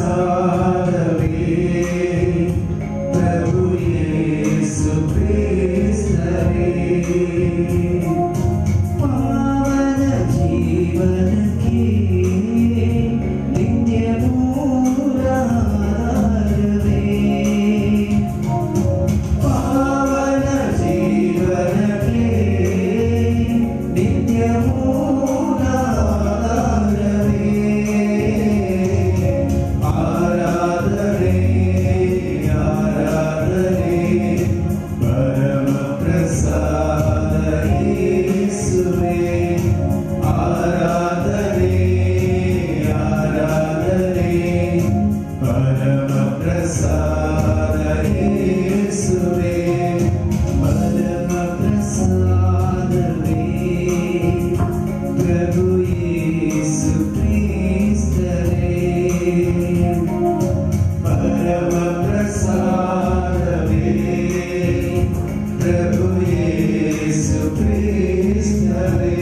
ಪ್ರಸಾದವೇ ಪ್ರಭು ಯೇಸು ಕ್ರಿಸ್ತರೇ ಪಾವನ ಜೀವನಕ್ಕೆ ನಿತ್ಯ ಮೂಲಾಧಾರವೇ ಪಾವನ ಜೀವನಕ್ಕೆ ನಿತ್ಯ ಮೂಲಾಧಾರವೇ ಆರಾಧನೆ ಆರಾಧನೆ ಪರಮ ಪ್ರಸಾದ ಯೇಸುವೇ ಆರಾಧನೆ ಆರಾಧನೆ ಪರಮ ಪ್ರಸಾದ ಯೇಸುವೇ ಪರಮ ಪ್ರಸಾದವೇ ಪ್ರಭು ಯೇಸು ಕ್ರಿಸ್ತರೇ ಪರಮ ಪ್ರಸಾದವೇ ಪ್ರಭು ಯೇಸು ಕ್ರಿಸ್ತರೇ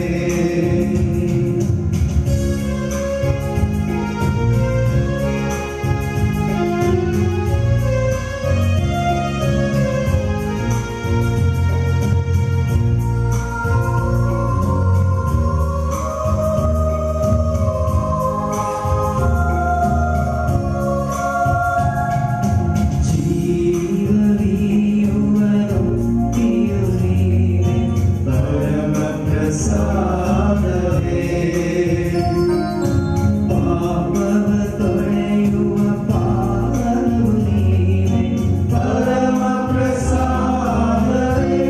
ಪರಮ ಪ್ರಸಾದವೇ ಪಾಪವ ತೊಳೆಯುವ ಪಾಲು ನೀನೆ ಪರಮ ಪ್ರಸಾದವೇ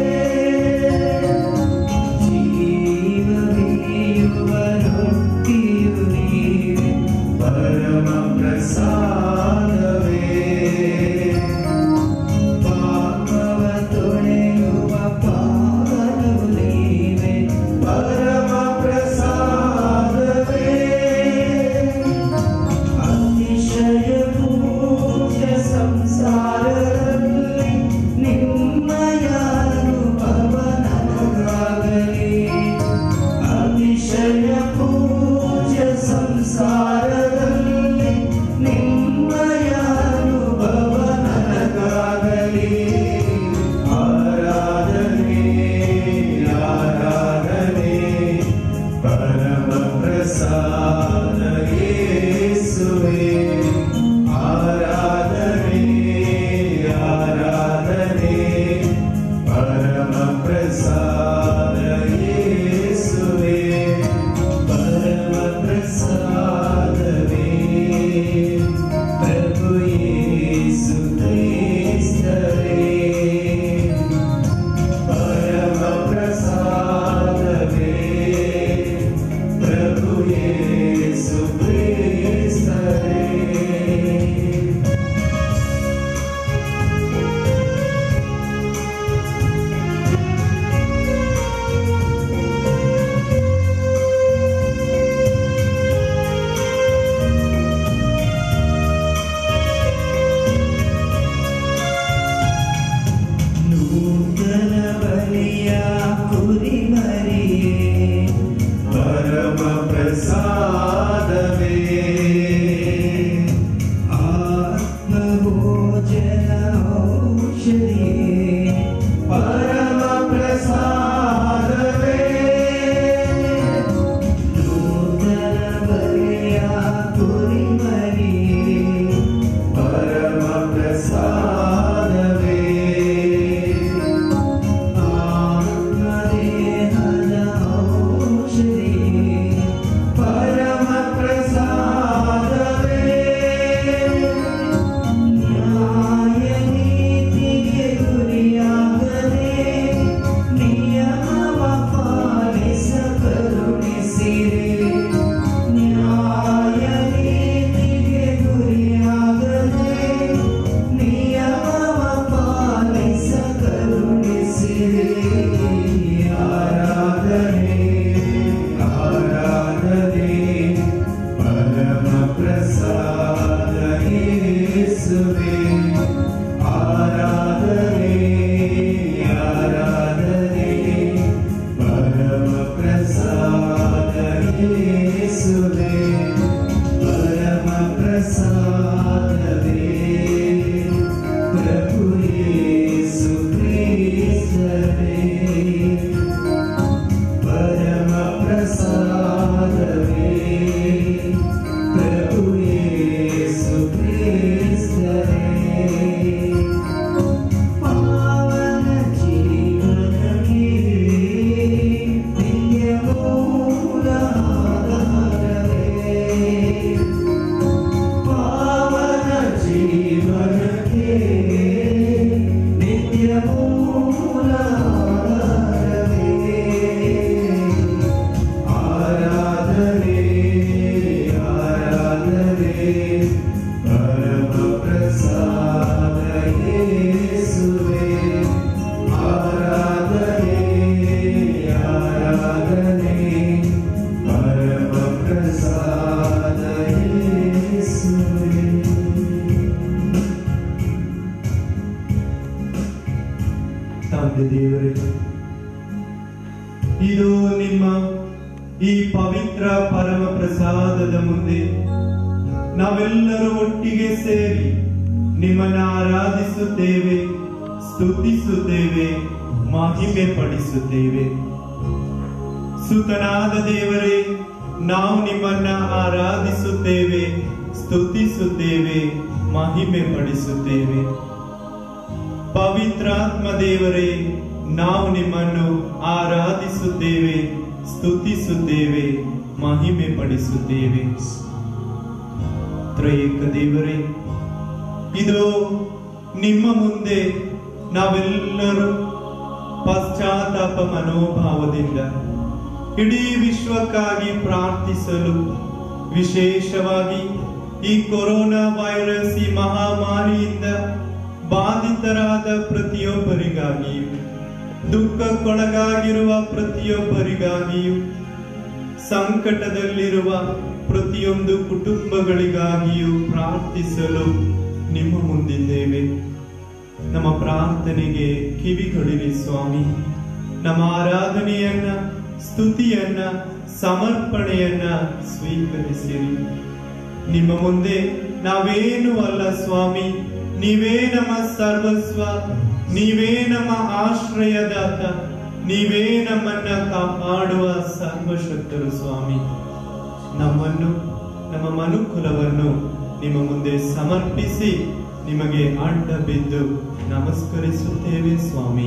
ಜೀವವೀಯುವ ರೊಟ್ಟಿಯು ನೀನೆ ಪರಮ ಪ್ರಸಾದವೇ ಪಾಪವ ತೊಳೆಯುವ ಪಾಲು ನೀನೆ ಪರಮ ಪ್ರಸಾದವೇ ಅತಿಶಯ ಪೂಜ್ಯ ಸಂಸಾರದಲ್ಲಿ ನಿಮ್ಮಯ ಅನುಭವ ನನಗಾಗಲಿ ಅತಿಶಯ ಪೂಜ್ಯ ಸಂಸಾರದಲ್ಲಿ ನಿಮ್ಮಯ ಅನುಭವ ನನಗಾಗಲಿ ಆರಾಧನೆ ಆರಾಧನೆ ಪರಮ ಪ್ರಸಾದ ಯೇಸುವೇ ಆರಾಧನೆ ಆರಾಧನೆ ಪರಮ ಪ್ರಸಾದ ಯೇಸುವೇ ಪರಮ ಪ್ರಸಾದವೇ ಪ್ರಭು ಯೇಸು ಕ್ರಿಸ್ತರೇ ಪರಮ ಪ್ರಸಾದವೇ ಪ್ರಭು ಯೇಸು ಕ್ರಿಸ್ತರೇ ನೂತನ ಬಲಿಯ ಕುರಿಮರಿಯೇ ಪರಮ ಪ್ರಸಾದವೇ ಆತ್ಮಭೋಜನ ಔಷಧಿಯೇ ಪರಮ ಪ್ರಸಾದವೇ ನೂತನ ಬಲಿಯ ಕುರಿಮರಿಯೇ ಪರಮ ಪ್ರಸಾದವೇ ಆತ್ಮದೇಹದ ಔಷಧಿಯೇ ಪರಮ ಪ್ರಸಾದವೇ ನ್ಯಾಯ ನೀತಿಗೆ ಗುರಿಯಾಗದೆ ನಿಯಮವ ಪಾಲಿಸ ಕರುಣಿಸಿರಿ ನ್ಯಾಯ ನೀತಿಗೆ ಗುರಿಯಾಗದೆ ನಿಯಮವ ಪಾಲಿಸ ಕರುಣಿಸಿರಿ ಆರಾಧನೆ ಆರಾಧನೆ ಪರಮ ಪ್ರಸಾದ ಯೇಸುವೇ ಆರಾಧನೆ ಆರಾಧನೆ ಪರಮ ಪ್ರಸಾದ ಯೇಸುವೇ ಪರಮ ಪ್ರಸಾದ ತಂದೆ ದೇವರೇ ಇದು ನಿಮ್ಮ ಈ ಪವಿತ್ರ ಪರಮ ಪ್ರಸಾದದ ಮುಂದೆ ನಾವೆಲ್ಲರೂ ಒಟ್ಟಿಗೆ ಸೇರಿ ನಿಮ್ಮನ್ನ ಆರಾಧಿಸುತ್ತೇವೆ ಸ್ತುತಿಸುತ್ತೇವೆ ಮಹಿಮೆ ಪಡಿಸುತ್ತೇವೆ ಸುತನಾದ ದೇವರೇ ನಾವು ನಿಮ್ಮನ್ನ ಆರಾಧಿಸುತ್ತೇವೆ ಸ್ತುತಿಸುತ್ತೇವೆ ಮಹಿಮೆ ಪಡಿಸುತ್ತೇವೆ ಪವಿತ್ರಾತ್ಮ ದೇವರೇ ನಾವು ನಿಮ್ಮನ್ನು ಆರಾಧಿಸುತ್ತೇವೆ ಸ್ತುತಿಸುತ್ತೇವೆ ಮಹಿಮೆ ಪಡಿಸುತ್ತೇವೆ ತ್ರೈಕ ದೇವರೇ ಇದು ನಿಮ್ಮ ಮುಂದೆ ನಾವೆಲ್ಲರೂ ಪಶ್ಚಾತ್ತಾಪ ಮನೋಭಾವದಿಂದ ಇಡೀ ವಿಶ್ವಕ್ಕಾಗಿ ಪ್ರಾರ್ಥಿಸಲು ವಿಶೇಷವಾಗಿ ಈ ಕೊರೋನಾ ವೈರಸ್ ಈ ಮಹಾಮಾರಿಯಿಂದ ಬಾಧಿತರಾದ ಪ್ರತಿಯೊಬ್ಬರಿಗಾಗಿಯೂ ದುಃಖಕ್ಕೊಳಗಾಗಿರುವ ಪ್ರತಿಯೊಬ್ಬರಿಗಾಗಿಯೂ ಸಂಕಟದಲ್ಲಿರುವ ಪ್ರತಿಯೊಂದು ಕುಟುಂಬಗಳಿಗಾಗಿಯೂ ಪ್ರಾರ್ಥಿಸಲು ನಿಮ್ಮ ಮುಂದಿದ್ದೇವೆ ನಮ್ಮ ಪ್ರಾರ್ಥನೆಗೆ ಕಿವಿಗೊಡಿರಿ ಸ್ವಾಮಿ ನಮ್ಮ ಆರಾಧನೆಯನ್ನ ಸ್ತುತಿಯನ್ನ ಸಮರ್ಪಣೆಯನ್ನ ಸ್ವೀಕರಿಸಿರಿ ನಿಮ್ಮ ಮುಂದೆ ನಾವೇನು ಅಲ್ಲ ಸ್ವಾಮಿ ನೀವೇ ನಮ್ಮ ಸರ್ವಸ್ವ ನೀವೇ ನಮ್ಮ ಆಶ್ರಯದಾತ ನೀವೇ ನಮ್ಮನ್ನ ಕಾಪಾಡುವ ಸರ್ವಶಕ್ತರು ಸ್ವಾಮಿ ನಮ್ಮನ್ನು ನಮ್ಮ ಮನುಕುಲವನ್ನು ನಿಮ್ಮ ಮುಂದೆ ಸಮರ್ಪಿಸಿ ನಿಮಗೆ ಅಡ್ಡ ಬಿದ್ದು ನಮಸ್ಕರಿಸುತ್ತೇವೆ ಸ್ವಾಮಿ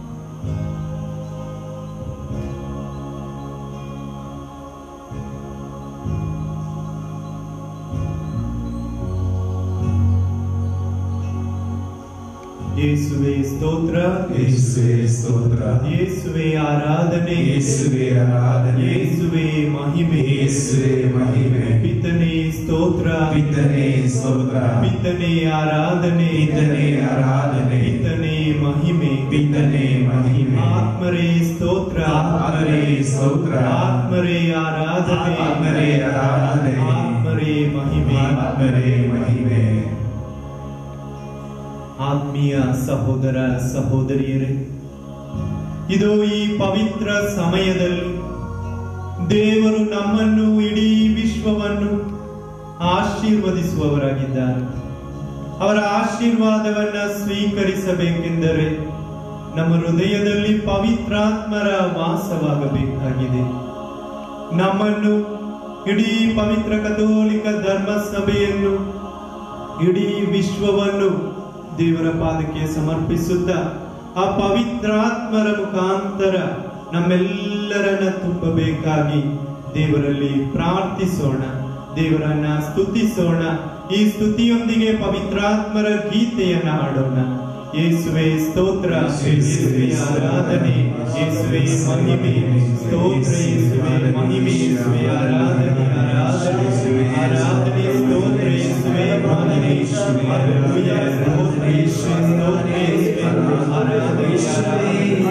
ಯೇಸುವೆ ಸ್ತೋತ್ರ ಯೇಸುವೆ ಸ್ತೋತ್ರ ಯೇಸುವೆ ಆರಾಧನೆ ಯೇಸುವೆ ಆರಾಧನೆ ಯೇಸುವೆ ಮಹಿಮೆ ಯೇಸುವೆ ಮಹಿಮೆ ಪಿತನೆ ಸ್ತೋತ್ರ ಪಿತನೇ ಸ್ತೋತ್ರ ಪಿತನೆ ಆರಾಧನೆ ಪಿತನೇ ಆರಾಧನೆ ಪಿತನೆ ಮಹಿಮೆ ಪಿತನೇ ಮಹಿಮೆ ಆತ್ಮರೇ ಸ್ತೋತ್ರ ಆತ್ಮರೇ ಸ್ತೋತ್ರ ಆತ್ಮರೇ ಆರಾಧನೆ ಆತ್ಮರೇ ಆರಾಧನೆ ಆತ್ಮರೇ ಮಹಿಮೆ ಆತ್ಮರೇ ಮಹಿಮೆ ಆತ್ಮೀಯ ಸಹೋದರ ಸಹೋದರಿಯರೇ ಇದು ಈ ಪವಿತ್ರ ಸಮಯದಲ್ಲಿ ದೇವರು ನಮ್ಮನ್ನು ಇಡೀ ವಿಶ್ವವನ್ನು ಆಶೀರ್ವದಿಸುವವರಾಗಿದ್ದಾರೆ ಅವರ ಆಶೀರ್ವಾದವನ್ನ ಸ್ವೀಕರಿಸಬೇಕೆಂದರೆ ನಮ್ಮ ಹೃದಯದಲ್ಲಿ ಪವಿತ್ರಾತ್ಮರ ವಾಸವಾಗಬೇಕಾಗಿದೆ ನಮ್ಮನ್ನು ಇಡೀ ಪವಿತ್ರ ಕಥೋಲಿಕ ಧರ್ಮ ಸಭೆಯನ್ನು ಇಡೀ ವಿಶ್ವವನ್ನು ದೇವರ ಪಾದಕ್ಕೆ ಸಮರ್ಪಿಸುತ್ತಾ ಆ ಪವಿತ್ರಾತ್ಮರ ಮುಖಾಂತರ ನಮ್ಮೆಲ್ಲರನ್ನ ತುಂಬಬೇಕಾಗಿ ದೇವರಲ್ಲಿ ಪ್ರಾರ್ಥಿಸೋಣ ದೇವರನ್ನ ಸ್ತುತಿಸೋಣ ಈ ಸ್ತುತಿಯೊಂದಿಗೆ ಪವಿತ್ರಾತ್ಮರ ಗೀತೆಯನ್ನ ಹಾಡೋಣ ಯೇಸುವೆ ಸ್ತೋತ್ರ ಯೇಸುವೆ ಆರಾಧನೆ ಯೇಸುವೆ ಮಹಿಮೆ ಸ್ತೋತ್ರ ಯೇಸುವೆ ಮಹಿಮೆ ಯೇಸುವೆ ಆರಾಧನೆ ಆರಾಧನೆ ಆರಾಧನೆ ಸ್ತೋತ್ರ ಯೇಸುವೆ ಮಹಿಮೆ ಹಲ್ಲೆಲೂಯಾ ಸ್ತೋತ್ರ ಯೇಸುವೆ ಸ್ತೋತ್ರ ಯೇಸುವೆ ಆರಾಧನೆ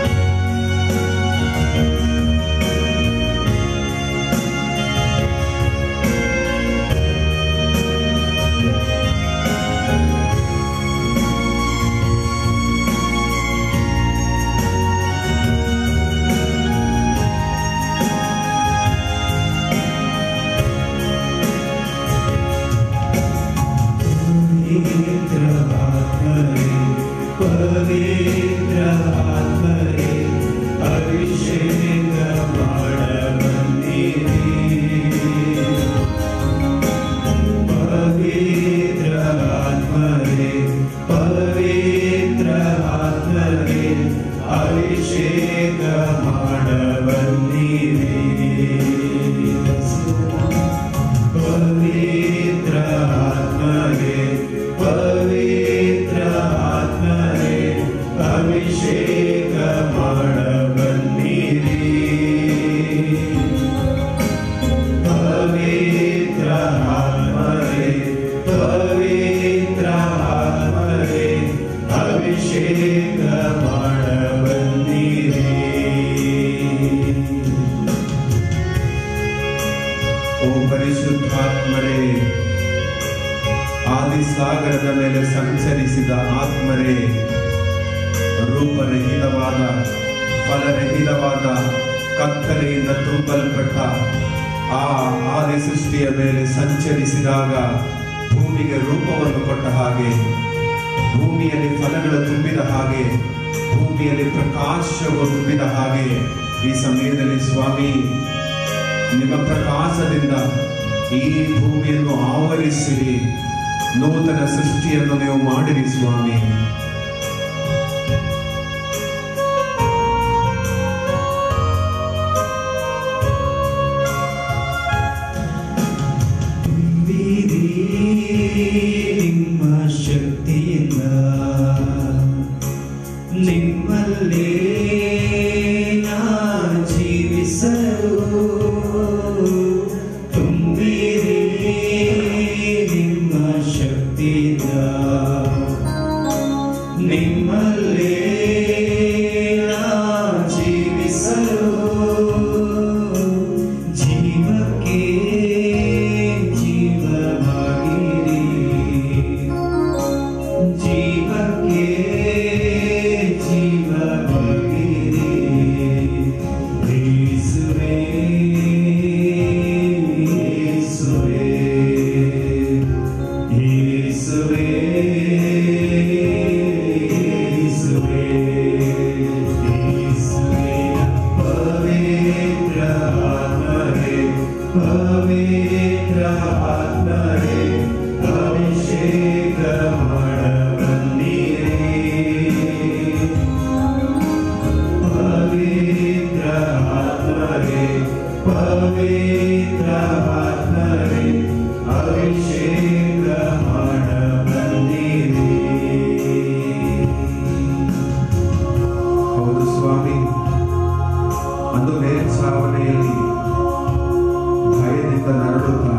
ಿ ಪರಿಶುದ್ಧಾತ್ಮರೇ ಆದಿಸಾಗರದ ಮೇಲೆ ಸಂಚರಿಸಿದ ಆತ್ಮರೇ ರೂಪರಹಿತವಾದ ಫಲರಹಿತವಾದ ಕತ್ತಲೆಯಿಂದ ತುಂಬಲ್ಪಟ್ಟ ಆ ಆದಿ ಸೃಷ್ಟಿಯ ಮೇಲೆ ಸಂಚರಿಸಿದಾಗ ಭೂಮಿಗೆ ರೂಪವನ್ನು ಕೊಟ್ಟ ಹಾಗೆ ಭೂಮಿಯಲ್ಲಿ ಫಲಗಳು ತುಂಬಿದ ಹಾಗೆ ಭೂಮಿಯಲ್ಲಿ ಪ್ರಕಾಶವು ತುಂಬಿದ ಹಾಗೆ ಈ ಸಮಯದಲ್ಲಿ ಸ್ವಾಮಿ ನಿಮ್ಮ ಪ್ರಕಾಶದಿಂದ ಈ ಭೂಮಿಯನ್ನು ಆವರಿಸಿರಿ ನೂತನ ಸೃಷ್ಟಿಯನ್ನು ನೀವು ಮಾಡಿರಿ ಸ್ವಾಮಿ ತುಂಬಿರಿ ನಿಮ್ಮ ಶಕ್ತಿಯಿಂದ ನಿಮ್ಮಲ್ಲೇ ನಾ ಜೀವಿಸಲು ತುಂಬಿರಿ ನಿಮ್ಮ ಶಕ್ತಿಯಿಂದ ನಿಮ್ಮಲ್ಲೇ ನಾ ಜೀವಿಸಲು ಜೀವಕ್ಕೆ ಜೀವವಾಗಿರಿ ಜೀವಕ್ಕೆ ಜೀವವಾಗಿರಿ ಯೇಸುವೇ ಯೇಸುವೇ ಯೇಸುವೇ ಯೇಸುವೇ ಯೇಸುವೇ ಪವಿತ್ರ ಆತ್ಮರೇ ಪವಿತ್ರ ಆತ್ಮರೇ ಅಭಿಷೇಕ ಮಾಡಬನ್ನಿರೇ ಪವಿತ್ರ ಆತ್ಮರೇ ಪವಿತ್ರ ಆತ್ಮರೇ ಅಭಿಷೇಕ ಮಾಡಬನ್ನಿರೇ ಹೌದು ಸ್ವಾಮಿ ಅಂದು ಮೇಲ್ಛಾವಣೆಯಲ್ಲಿ ಭಯದಿಂದ ನರಳುತ್ತಾ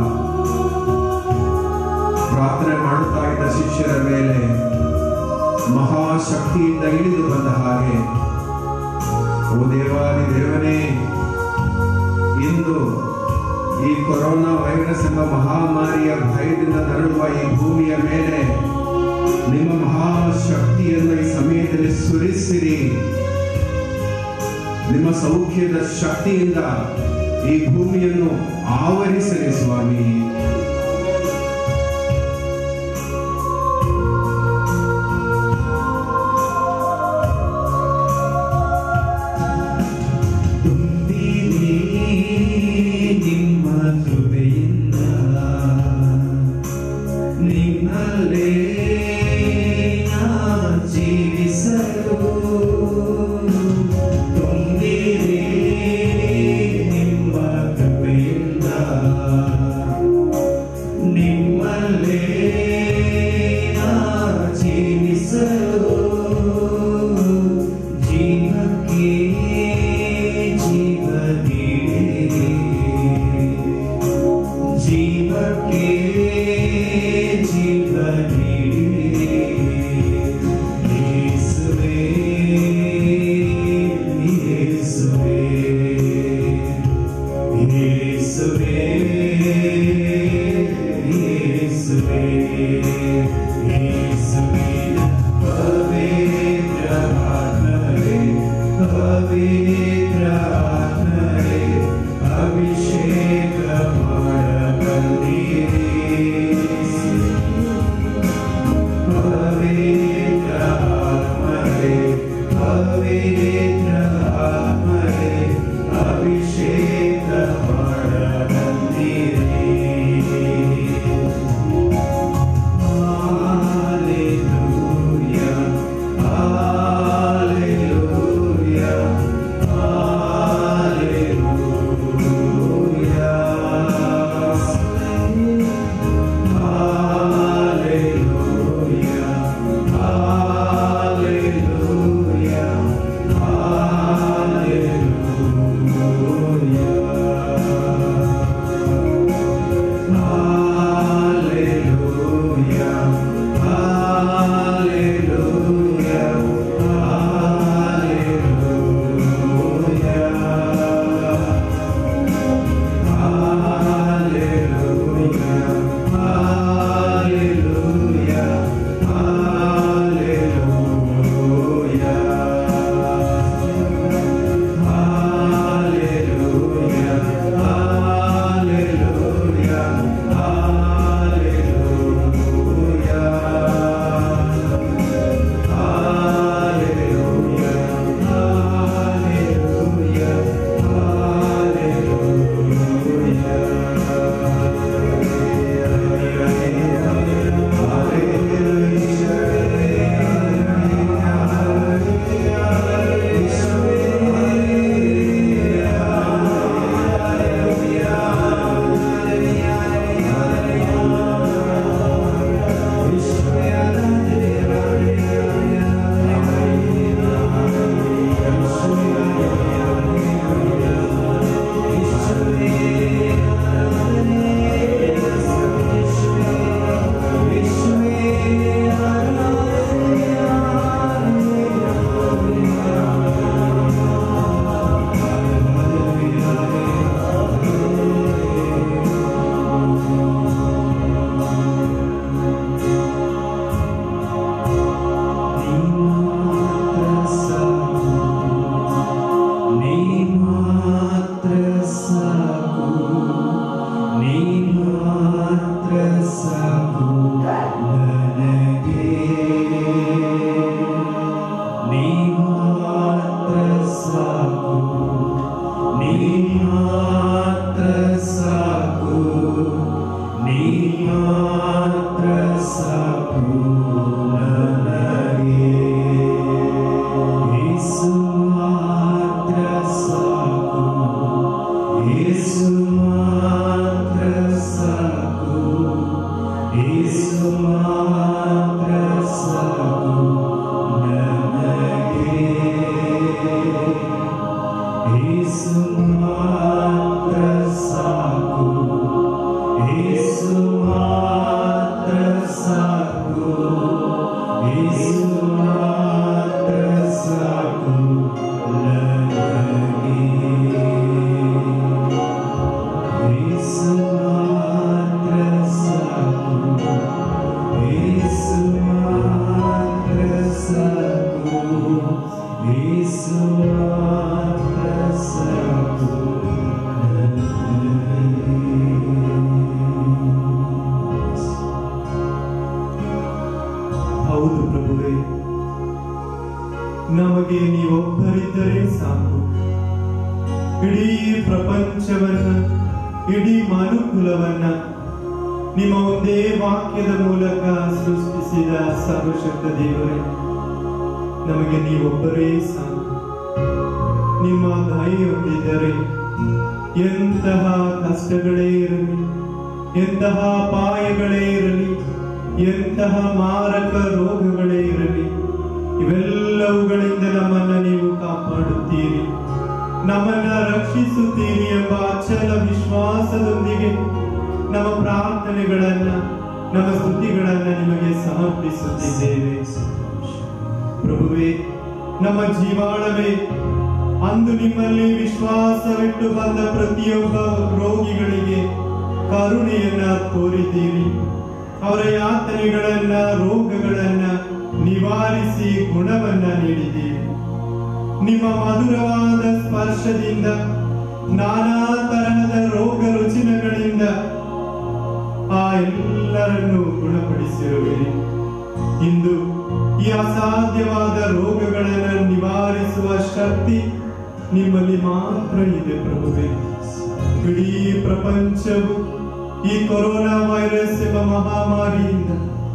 ಪ್ರಾರ್ಥನೆ ಮಾಡುತ್ತಾ ಇದ್ದ ಶಿಷ್ಯರ ಮೇಲೆ ಮಹಾಶಕ್ತಿಯಿಂದ ಇಳಿದು ಬಂದ ಹಾಗೆ ಓ ದೇವಾದಿ ದೇವನೇ ಇಂದು ಈ ಕೊರೋನಾ ವೈರಸ್ ಎಂಬ ಮಹಾಮಾರಿಯ ಭಯದಿಂದ ನರಳುವ ಈ ಭೂಮಿಯ ಮೇಲೆ ನಿಮ್ಮ ಮಹಾಶಕ್ತಿಯನ್ನು ಈ ಸಮಯದಲ್ಲಿ ಸುರಿಸಿರಿ ನಿಮ್ಮ ಸೌಖ್ಯದ ಶಕ್ತಿಯಿಂದ ಈ ಭೂಮಿಯನ್ನು ಆವರಿಸಿರಿ ಸ್ವಾಮಿ ತುಂಬಿರಿ ನಿಮ್ಮ ಕೃಪೆಯಿಂದ ನಿಮ್ಮಲ್ಲೇ ನಾ ಜೀವಿಸಲು ತುಂಬಿರಿ ನಿಮ್ಮ ಕೃಪೆಯಿಂದ ಮಾತ್ರ ಸಾಕು ನೀ ಮಾತ್ರ ಸಾಕು ನನಗೆ ಯೇಸು ಮಾತ್ರ ಸಾಕು ಯೇಸು ಮಾತ್ರ ಸಾಕು ಯೇಸು ಮಾತ್ರ ಸಾಕು ನನಗೆ ಯೇಸು ಮಾತ್ರ ಸಾಕು ಯೇಸು ಮಾತ್ರ ಸಾಕು ಯೇಸು ಮಾತ್ರ ಸಾಕು ನನಗೆ ಯೇಸು ಮಾತ್ರ ಸಾಕು ಯೇಸು ಮಾತ್ರ ಸಾಕು ಯೇಸು ಮಾತ್ರ ಸಾಕು ನನಗೆ. ಹೌದು ಪ್ರಭುವೇ ನಮಗೆ ನೀವೊಬ್ಬರಿದ್ದರೆ ಸಾಕು ಇಡೀ ಪ್ರಪಂಚವನ್ನ ಇಡೀ ಮನುಕುಲವನ್ನ ನಿಮ್ಮ ಒಂದೇ ವಾಕ್ಯದ ಮೂಲಕ ಸೃಷ್ಟಿಸಿದ ಸರ್ವಶಕ್ತ ದೇವರೇ ನಮಗೆ ನೀವೊಬ್ಬರೇ ಸಾಕು ನಿಮ್ಮ ದಯೆಯೊಂದಿದ್ದರೆ ಎಂತಹ ಕಷ್ಟಗಳೇ ಇರಲಿ ಎಂತಹ ಅಪಾಯಗಳೇ ಇರಲಿ ಎಂತಹ ಮಾರಕ ರೋಗಗಳೇ ಇರಲಿ ಇವೆಲ್ಲವುಗಳಿಂದ ನಮ್ಮನ್ನ ನೀವು ಕಾಪಾಡುತ್ತೀರಿ ನಮ್ಮನ್ನ ರಕ್ಷಿಸುತ್ತೀರಿ ಎಂಬ ಅಚಲ ವಿಶ್ವಾಸದೊಂದಿಗೆ ನಮ್ಮ ಪ್ರಾರ್ಥನೆಗಳನ್ನ ನಮ್ಮ ಸ್ತುತಿಗಳನ್ನ ನಿಮಗೆ ಸಮರ್ಪಿಸುತ್ತಿದ್ದೇವೆ ಪ್ರಭುವೇ ನಮ್ಮ ಜೀವಾಳವೇ ಅಂದು ನಿಮ್ಮಲ್ಲಿ ವಿಶ್ವಾಸವಿಟ್ಟು ಬಂದ ಪ್ರತಿಯೊಬ್ಬ ರೋಗಿಗಳಿಗೆ ಕರುಣೆಯನ್ನ ತೋರಿದ್ದೀರಿ ಅವರ ಯಾತನೆಗಳನ್ನ ರೋಗಗಳನ್ನ ನಿವಾರಿಸಿ ಗುಣವನ್ನ ನೀಡಿದ್ದೀರಿ ನಿಮ್ಮ ಮಧುರವಾದ ಸ್ಪರ್ಶದಿಂದ ನಾನಾ ತರಹದ ರೋಗ ರುಚಿನಗಳಿಂದ ಆ ಎಲ್ಲರನ್ನು ಗುಣಪಡಿಸಿರುವಿರಿ ಇಂದು ಈ ಅಸಾಧ್ಯವಾದ ರೋಗಗಳನ್ನು ನಿವಾರಿಸುವ ಶಕ್ತಿ ನಿಮ್ಮಲ್ಲಿ ಮಾತ್ರ ಇದೆ ಪ್ರಭುವೇ ಇಡೀ ಪ್ರಪಂಚವು ಈ ಕೊರೋನಾ ವೈರಸ್ ಎಂಬ ಮಹಾಮಾರಿಯಿಂದ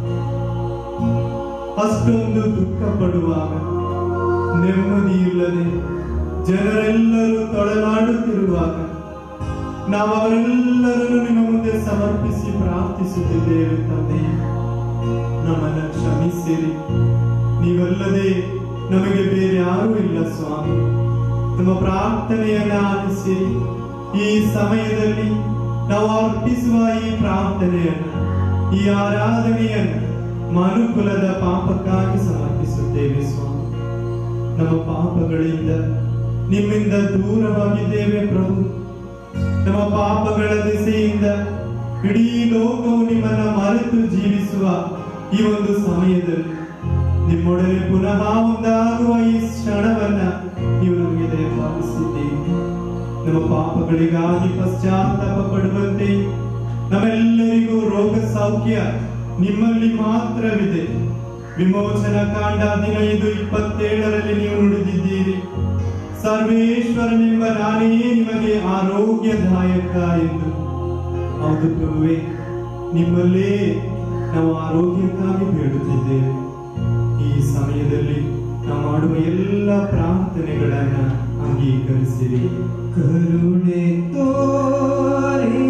ಅಷ್ಟೊಂದು ದುಃಖ ಪಡುವಾಗ ನೆಮ್ಮದಿ ಇಲ್ಲದೆ ಜನರೆಲ್ಲರೂ ತೊಳಲಾಡುತ್ತಿರುವಾಗ ನಾವು ಅವರೆಲ್ಲರನ್ನು ನಿಮ್ಮ ಮುಂದೆ ಸಮರ್ಪಿಸಿ ಪ್ರಾರ್ಥಿಸುತ್ತಿದ್ದೇವೆ ತಂದೆ ನಮ್ಮನ್ನ ಕ್ಷಮಿಸಿರಿ ನೀವಲ್ಲದೆ ನಮಗೆ ಬೇರೆ ಯಾರೂ ಇಲ್ಲ ಸ್ವಾಮಿ ನಮ್ಮ ಪ್ರಾರ್ಥನೆಯನ್ನ ಆಲಿಸಿರಿ ಈ ಸಮಯದಲ್ಲಿ ನಾವು ಅರ್ಪಿಸುವ ಈ ಪ್ರಾರ್ಥನೆಯನ್ನ ಈ ಆರಾಧನೆಯನ್ನ ಮನುಕುಲದ ಪಾಪಕ್ಕಾಗಿ ಸಮರ್ಪಿಸುತ್ತೇವೆ ಸ್ವಾಮಿ ನಮ್ಮ ಪಾಪಗಳಿಂದ ನಿಮ್ಮಿಂದ ದೂರವಾಗಿದ್ದೇವೆ ಪ್ರಭು ನಮ್ಮ ಪಾಪಗಳ ದಿಸೆಯಿಂದ ಇಡೀ ಲೋಕವು ನಿಮ್ಮನ್ನ ಮರೆತು ಜೀವಿಸುವ ಈ ಒಂದು ಸಮಯದಲ್ಲಿ ನಿಮ್ಮೊಡನೆ ಪುನಃ ಒಂದಾಗುವ ಈ ಕ್ಷಣವನ್ನ ನೀವು ನಮಗೆ ದಯಪಾಲಿಸಿದ್ದೀರಿ ನಮ್ಮ ಪಾಪಗಳಿಗಾಗಿ ಪಶ್ಚಾತ್ತಾಪ ಪಡುವಂತೆ ನಮ್ಮೆಲ್ಲರಿಗೂ ರೋಗ ಸೌಖ್ಯ ನಿಮ್ಮಲ್ಲಿ ಮಾತ್ರವಿದೆ ವಿಮೋಚನ ಕಾಂಡ ಹದಿನೈದು ಇಪ್ಪತ್ತೇಳರಲ್ಲಿ ನೀವು ನುಡಿದಿದ್ದೀರಿ ಸರ್ವೇಶ್ವರನೆಂಬ ನಾನೇ ನಿಮಗೆ ಆರೋಗ್ಯದಾಯಕ ಎಂದು ಹೌದು ಪ್ರಭುವೆ ನಿಮ್ಮಲ್ಲೇ ನಾವು ಆರೋಗ್ಯಕ್ಕಾಗಿ ಬೇಡುತ್ತಿದ್ದೇವೆ ಈ ಸಮಯದಲ್ಲಿ ನಾವು ಮಾಡುವ ಎಲ್ಲ ಪ್ರಾರ್ಥನೆಗಳನ್ನ ಅಂಗೀಕರಿಸಿರಿ ಕರುಣೆ ತೋರಿರಿ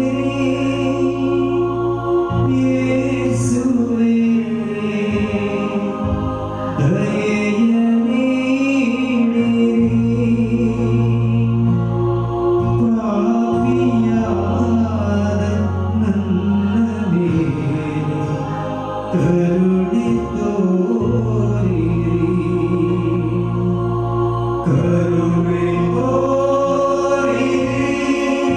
ಯೇಸುವೇ ದಯೆಯ ನೀಡಿರಿ ಪಾಪಿಯಾದ ನನ್ನ ಮೇಲೆ ಕರುಣೆ ತೋರಿರಿ ಕರುಣೆ ತೋರಿರಿ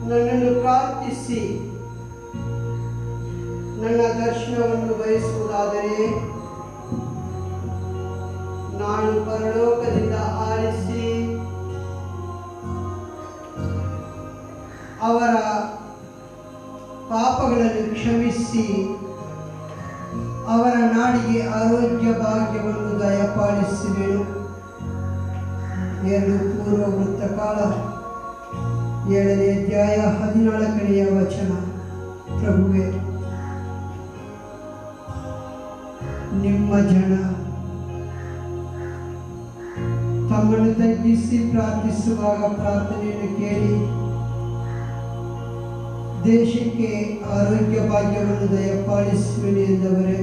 ನನ್ನನ್ನು ಪ್ರಾರ್ಥಿಸಿ ನನ್ನ ದರ್ಶನವನ್ನು ಬಯಸುವುದಾದರೆ ನಾನು ಪರಲೋಕದಿಂದ ಆಲಿಸಿ ಅವರ ಪಾಪಗಳನ್ನು ಕ್ಷಮಿಸಿ ಅವರ ನಾಡಿಗೆ ಆರೋಗ್ಯ ಭಾಗ್ಯವನ್ನು ದಯಪಾಲಿಸುವೆನು ಎರಡು ಪೂರ್ವ ವೃತ್ತಕಾಲ ಏಳನೇ ಅಧ್ಯಾಯ ಹದಿನಾಲ್ಕನೆಯ ವಚನ ಪ್ರಭುವೆ ನಿಮ್ಮ ಜನ ತಮ್ಮನ್ನು ತಗ್ಗಿಸಿ ಪ್ರಾರ್ಥಿಸುವಾಗ ಪ್ರಾರ್ಥನೆಯನ್ನು ಕೇಳಿ ದೇಶಕ್ಕೆ ಆರೋಗ್ಯ ಭಾಗ್ಯವನ್ನು ದಯಪಾಲಿಸುವೆನು ಎಂದವರೇ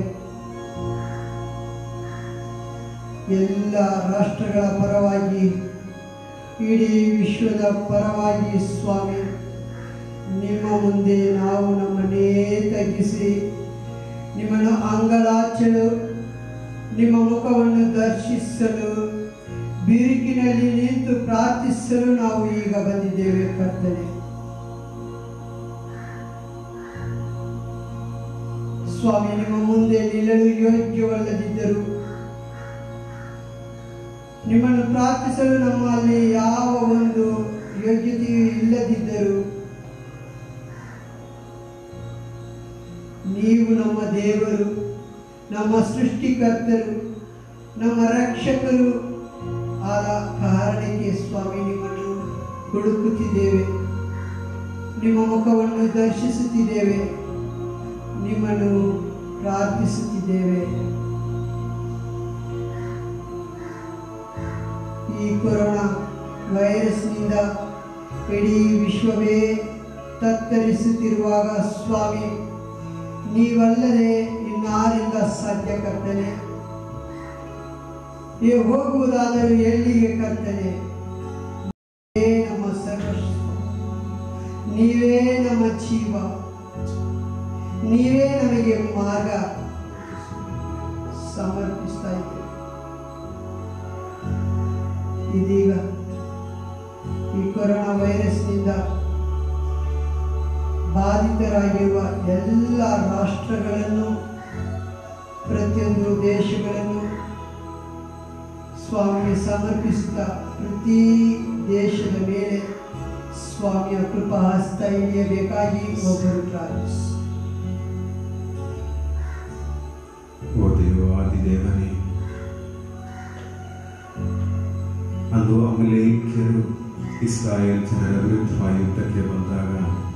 ಎಲ್ಲ ರಾಷ್ಟ್ರಗಳ ಪರವಾಗಿ ಇಡೀ ವಿಶ್ವದ ಪರವಾಗಿ ಸ್ವಾಮಿ ನಿಮ್ಮ ಮುಂದೆ ನಾವು ನಮ್ಮನ್ನೇ ತಗ್ಗಿಸಿ ನಿಮ್ಮನ್ನು ಅಂಗಲಾಚಲು ನಿಮ್ಮ ಮುಖವನ್ನು ದರ್ಶಿಸಲು ಬಿರುಕಿನಲ್ಲಿ ನಿಂತು ಪ್ರಾರ್ಥಿಸಲು ನಾವು ಈಗ ಬಂದಿದ್ದೇವೆ ಕರ್ತನೆ ಸ್ವಾಮಿ ನಿಮ್ಮ ಮುಂದೆ ನಿಲ್ಲಲು ಯೋಗ್ಯವಲ್ಲದಿದ್ದರು ನಿಮ್ಮನ್ನು ಪ್ರಾರ್ಥಿಸಲು ನಮ್ಮಲ್ಲಿ ಯಾವ ಒಂದು ಯೋಗ್ಯತೆಯೂ ಇಲ್ಲದಿದ್ದರು ನೀವು ನಮ್ಮ ದೇವರು ನಮ್ಮ ಸೃಷ್ಟಿಕರ್ತರು ನಮ್ಮ ರಕ್ಷಕರು ಆದ ಕಾರಣಕ್ಕೆ ಸ್ವಾಮಿ ನಿಮ್ಮನ್ನು ಹುಡುಕುತ್ತಿದ್ದೇವೆ ನಿಮ್ಮ ಮುಖವನ್ನು ದರ್ಶಿಸುತ್ತಿದ್ದೇವೆ ನಿಮ್ಮನ್ನು ಪ್ರಾರ್ಥಿಸುತ್ತಿದ್ದೇವೆ ಈ ಕೊರೋನಾ ವೈರಸ್ನಿಂದ ಇಡೀ ವಿಶ್ವವೇ ತತ್ತರಿಸುತ್ತಿರುವಾಗ ಸ್ವಾಮಿ ನೀವಲ್ಲದೆ ಇನ್ನಾರಿಂದ ಸಾಧ್ಯ ಕರ್ತನೆ ನೀವು ಹೋಗುವುದಾದರೂ ಎಲ್ಲಿಗೆ ಕರ್ತನೆ ನೀವೇ ನಮ್ಮ ಸರ್ವಸ್ವ ನೀವೇ ನಮ್ಮ ಜೀವ ನೀವೇ ನಮಗೆ ಮಾರ್ಗ ಸಮರ್ಪಿಸ್ತಾ ಇದ್ದೇವೆ ಇದೀಗ ಈ ಕೊರೋನಾ ವೈರಸ್ನಿಂದ ಬಾಧಿತರಾಗಿರುವ ಎಲ್ಲ ರಾಷ್ಟ್ರಗಳನ್ನು ಪ್ರತಿಯೊಂದು ದೇಶಗಳನ್ನು ಸ್ವಾಮಿಗೆ ಸಮರ್ಪಿಸುತ್ತಾ ಪ್ರತಿ ದೇಶದ ಮೇಲೆ ಸ್ವಾಮಿಯ ಕೃಪಾ ಹಸ್ತ ಇಳಿಯಬೇಕಾಗಿ ಒಬ್ಬರು ಪ್ರಾರ್ಥಿಸಿ ಓ ದೇವಾದಿ ದೇವನೇ ಅಂದು ಅಮಲೇಖ್ಯರು ಇಸ್ರಾಯೇಲ್ ಜನರ ವಿರುದ್ಧ ಯುದ್ಧಕ್ಕೆ ಬಂದಾಗ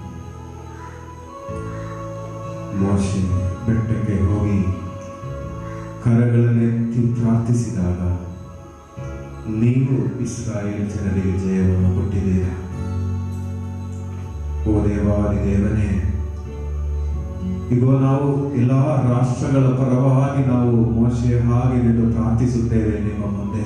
ಮೋಶೆ ಬೆಟ್ಟಕ್ಕೆ ಹೋಗಿ ಕರಗಳನ್ನೆತ್ತಿ ಪ್ರಾರ್ಥಿಸಿದಾಗ ನೀವು ಇಸ್ರಾಯೇಲ್ ಜನರಿಗೆ ಜಯವನ್ನು ಕೊಟ್ಟಿದ್ದೀರಾ ಓ ದೇವಾದಿ ದೇವನೇ ಈಗ ನಾವು ಎಲ್ಲ ರಾಷ್ಟ್ರಗಳ ಪರವಾಗಿ ನಾವು ಮೋಶೆ ಹಾಗೆ ನಿಂತು ಪ್ರಾರ್ಥಿಸುತ್ತೇವೆ ನಿಮ್ಮ ಮುಂದೆ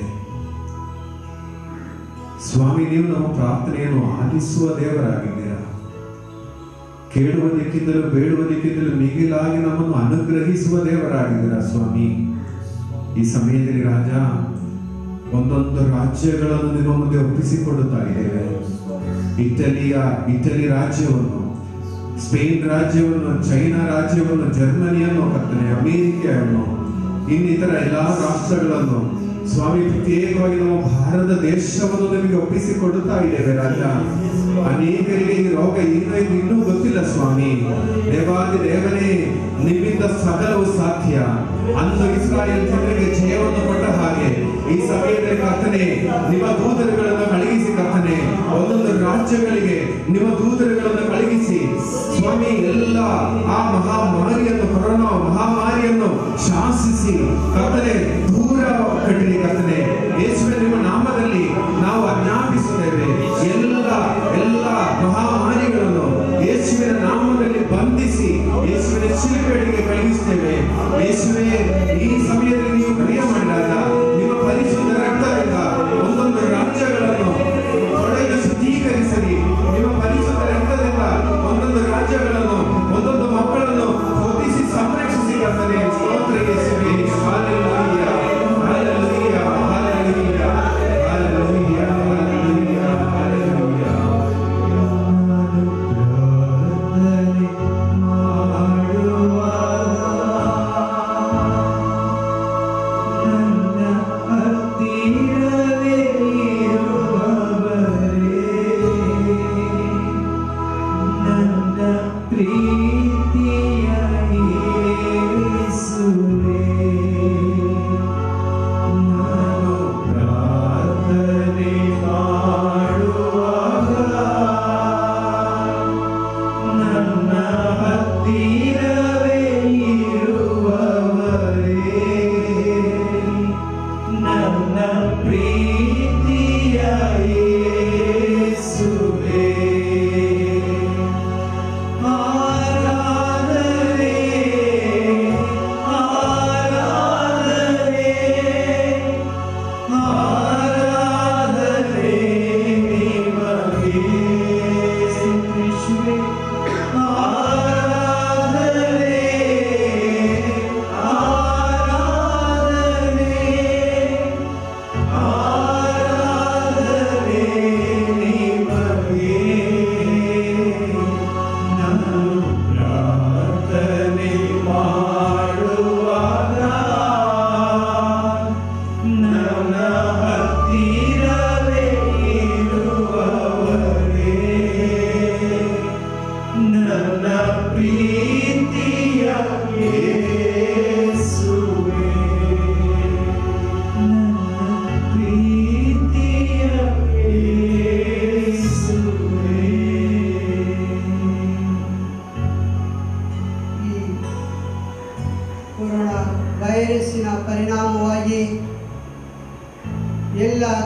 ಸ್ವಾಮಿ ನೀವು ನಮ್ಮ ಪ್ರಾರ್ಥನೆಯನ್ನು ಆಲಿಸುವ ದೇವರಾಗಿದ್ದೀರಾ ಕೇಳುವುದಕ್ಕಿಂತಲೂ ಬೇಡುವುದಕ್ಕಿಂತಲೂ ಮಿಗಿಲಾಗಿ ನಮ್ಮನ್ನು ಅನುಗ್ರಹಿಸುವ ದೇವರಾಗಿದ್ದೀರಾ ಸ್ವಾಮಿ ಈ ಸಮಯದಲ್ಲಿ ರಾಜ ಒಂದೊಂದು ರಾಜ್ಯಗಳನ್ನು ನಿಮ್ಮ ಮುಂದೆ ಒಪ್ಪಿಸಿಕೊಡುತ್ತಾ ಇದ್ದೇವೆ ಇಟಲಿಯ ಇಟಲಿ ರಾಜ್ಯವನ್ನು ಸ್ಪೇನ್ ರಾಜ್ಯವನ್ನು ಚೈನಾ ರಾಜ್ಯವನ್ನು ಜರ್ಮನಿಯನ್ನು ಕರ್ತನೆ ಅಮೇರಿಕೆಯನ್ನು ಇನ್ನಿತರ ಎಲ್ಲಾ ರಾಷ್ಟ್ರಗಳನ್ನು ಸ್ವಾಮಿ ಪ್ರತ್ಯೇಕವಾಗಿ ನಮ್ಮ ಭಾರತ ದೇಶವನ್ನು ನಿಮಗೆ ಒಪ್ಪಿಸಿಕೊಡುತ್ತಾ ಇದ್ದೇವೆ ರಾಜ ಅನೇಕರಿಗೆ ಈ ರೋಗ ಏನೋ ಇದು ಇನ್ನೂ ಗೊತ್ತಿಲ್ಲ ಸ್ವಾಮಿ ದೇವಾದಿ ದೇವನೇ ನಿಮ್ಮಿಂದ ಸಕಲವು ಸಾಧ್ಯ ಅಂದು ಇಸ್ರಾಯೇಲ್ ಜನರಿಗೆ ಜಯವನ್ನು ಕೊಟ್ಟ ಹಾಗೆ ಈ ಸಮಯದಲ್ಲಿ ಕರ್ತನೆ ನಿಮ್ಮ ದೂತರುಗಳನ್ನು ಕಳುಹಿಸಿ ಕರ್ತನೆ ಒಂದೊಂದು ರಾಜ್ಯಗಳಿಗೆ ನಿಮ್ಮ ದೂತರುಗಳನ್ನು ಕಳುಹಿಸಿ ಸ್ವಾಮಿ ಎಲ್ಲ ಆ ಮಹಾಮಾರಿಯನ್ನು ಕೊರೋನಾ ಮಹಾಮಾರಿಯನ್ನು ಶಾಸಿಸಿ ಕರ್ತನೆ ದೂರ ಕಟ್ಟಿರಿ ಕರ್ತನೆ ಯೇಸುವೆ ನಿಮ್ಮ ನಾಮದಲ್ಲಿ ನಾವು ಆಜ್ಞಾಪಿಸುತ್ತೇವೆ ಎಲ್ಲ ಎಲ್ಲ ಮಹಾಮಾರಿಗಳನ್ನು ಯೇಸುವಿನ ನಾಮದಲ್ಲಿ ಬಂಧಿಸಿ ಯೇಸುವಿನ ಶಿಲ್ಪೆಗಳಿಗೆ ಕಳುಹಿಸುತ್ತೇವೆ ಯೇಸುವೆ ಈ ಸಮಯದಲ್ಲಿ ನೀವು ಕ್ರಿಯೆ ಮಾಡಿದಾಗ ನಿಮ್ಮ ಪರಿಶುದ್ಧ ರಕ್ತದಿಂದ ಒಂದೊಂದು ರಾಜ್ಯಗಳನ್ನು ಹೊಡೆದು ಶುದ್ಧೀಕರಿಸಲಿ ನಿಮ್ಮ ಪರಿಶುದ್ಧ ರಕ್ತದಿಂದ ಒಂದೊಂದು ರಾಜ್ಯಗಳನ್ನು ಒಂದೊಂದು ಮಕ್ಕಳನ್ನು ಹೊತ್ತಿಸಿ ಸಂರಕ್ಷಿಸಿ ಕರ್ತನೆ ಸ್ತೋತ್ರ ಯೇಸುವೆ hallelujah hallelujah hallelujah hallelujah hallelujah hallelujah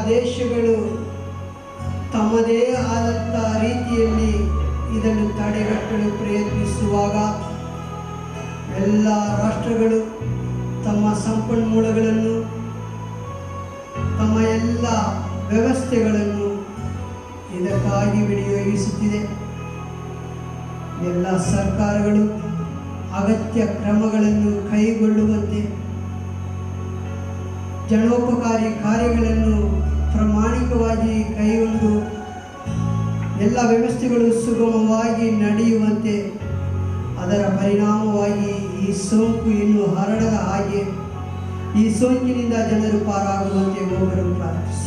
ದೇಶಗಳು ತಮ್ಮದೇ ಆದಂಥ ರೀತಿಯಲ್ಲಿ ಇದನ್ನು ತಡೆಗಟ್ಟಲು ಪ್ರಯತ್ನಿಸುವಾಗ ಎಲ್ಲ ರಾಷ್ಟ್ರಗಳು ತಮ್ಮ ಸಂಪನ್ಮೂಲಗಳನ್ನು ತಮ್ಮ ಎಲ್ಲ ವ್ಯವಸ್ಥೆಗಳನ್ನು ಇದಕ್ಕಾಗಿ ವಿನಿಯೋಗಿಸುತ್ತಿದೆ ಎಲ್ಲ ಸರ್ಕಾರಗಳು ಅಗತ್ಯ ಕ್ರಮಗಳನ್ನು ಕೈಗೊಳ್ಳುವಂತೆ ಜನೋಪಕಾರಿ ಕಾರ್ಯಗಳನ್ನು ಪ್ರಾಮಾಣಿಕವಾಗಿ ಕೈಗೊಂಡು ಎಲ್ಲ ವ್ಯವಸ್ಥೆಗಳು ಸುಗಮವಾಗಿ ನಡೆಯುವಂತೆ ಅದರ ಪರಿಣಾಮವಾಗಿ ಈ ಸೋಂಕು ಇನ್ನು ಹರಡದ ಹಾಗೆ ಈ ಸೋಂಕಿನಿಂದ ಜನರು ಪಾರಾಗುವಂತೆ ಒಬ್ಬರು ಪ್ರಾರ್ಥಿಸಿ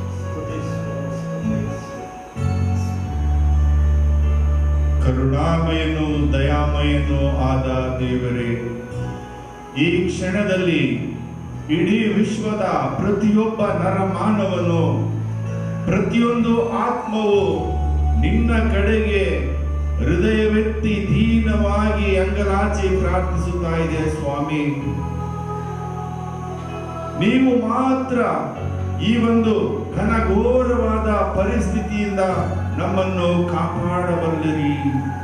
ಕರುಣಾಮಯನು ದಯಾಮಯನು ಆದ ದೇವರೇ ಈ ಕ್ಷಣದಲ್ಲಿ ಇಡೀ ವಿಶ್ವದ ಪ್ರತಿಯೊಬ್ಬ ನರಮಾನವನು ಪ್ರತಿಯೊಂದು ಆತ್ಮವು ನಿನ್ನ ಕಡೆಗೆ ಹೃದಯವೆತ್ತಿ ದೀನವಾಗಿ ಅಂಗಲಾಚಿ ಪ್ರಾರ್ಥಿಸುತ್ತಾ ಇದೆ ಸ್ವಾಮಿ ನೀವು ಮಾತ್ರ ಈ ಒಂದು ಘನಘೋರವಾದ ಪರಿಸ್ಥಿತಿಯಿಂದ ನಮ್ಮನ್ನು ಕಾಪಾಡಬಲ್ಲಿರಿ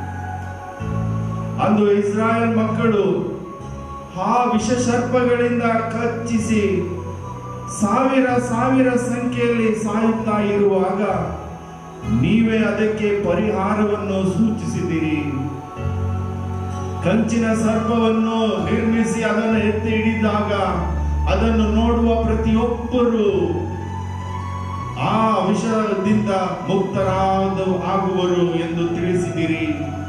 ಅಂದು ಇಸ್ರಾಯೇಲ್ ಮಕ್ಕಳು ಆ ವಿಷಸರ್ಪಗಳಿಂದ ಕಚ್ಚಿಸಿ ಸಾವಿರ ಸಾವಿರ ಸಂಖ್ಯೆಯಲ್ಲಿ ಸಾಯುತ್ತಾ ಇರುವಾಗ ನೀವೇ ಅದಕ್ಕೆ ಪರಿಹಾರವನ್ನು ಸೂಚಿಸಿದಿರಿ ಕಂಚಿನ ಸರ್ಪವನ್ನು ನಿರ್ಮಿಸಿ ಅದನ್ನು ಎತ್ತಿ ಹಿಡಿದಾಗ ಅದನ್ನು ನೋಡುವ ಪ್ರತಿಯೊಬ್ಬರು ಆ ವಿಷದಿಂದ ಮುಕ್ತರಾದ ಆಗುವರು ಎಂದು ತಿಳಿಸಿದಿರಿ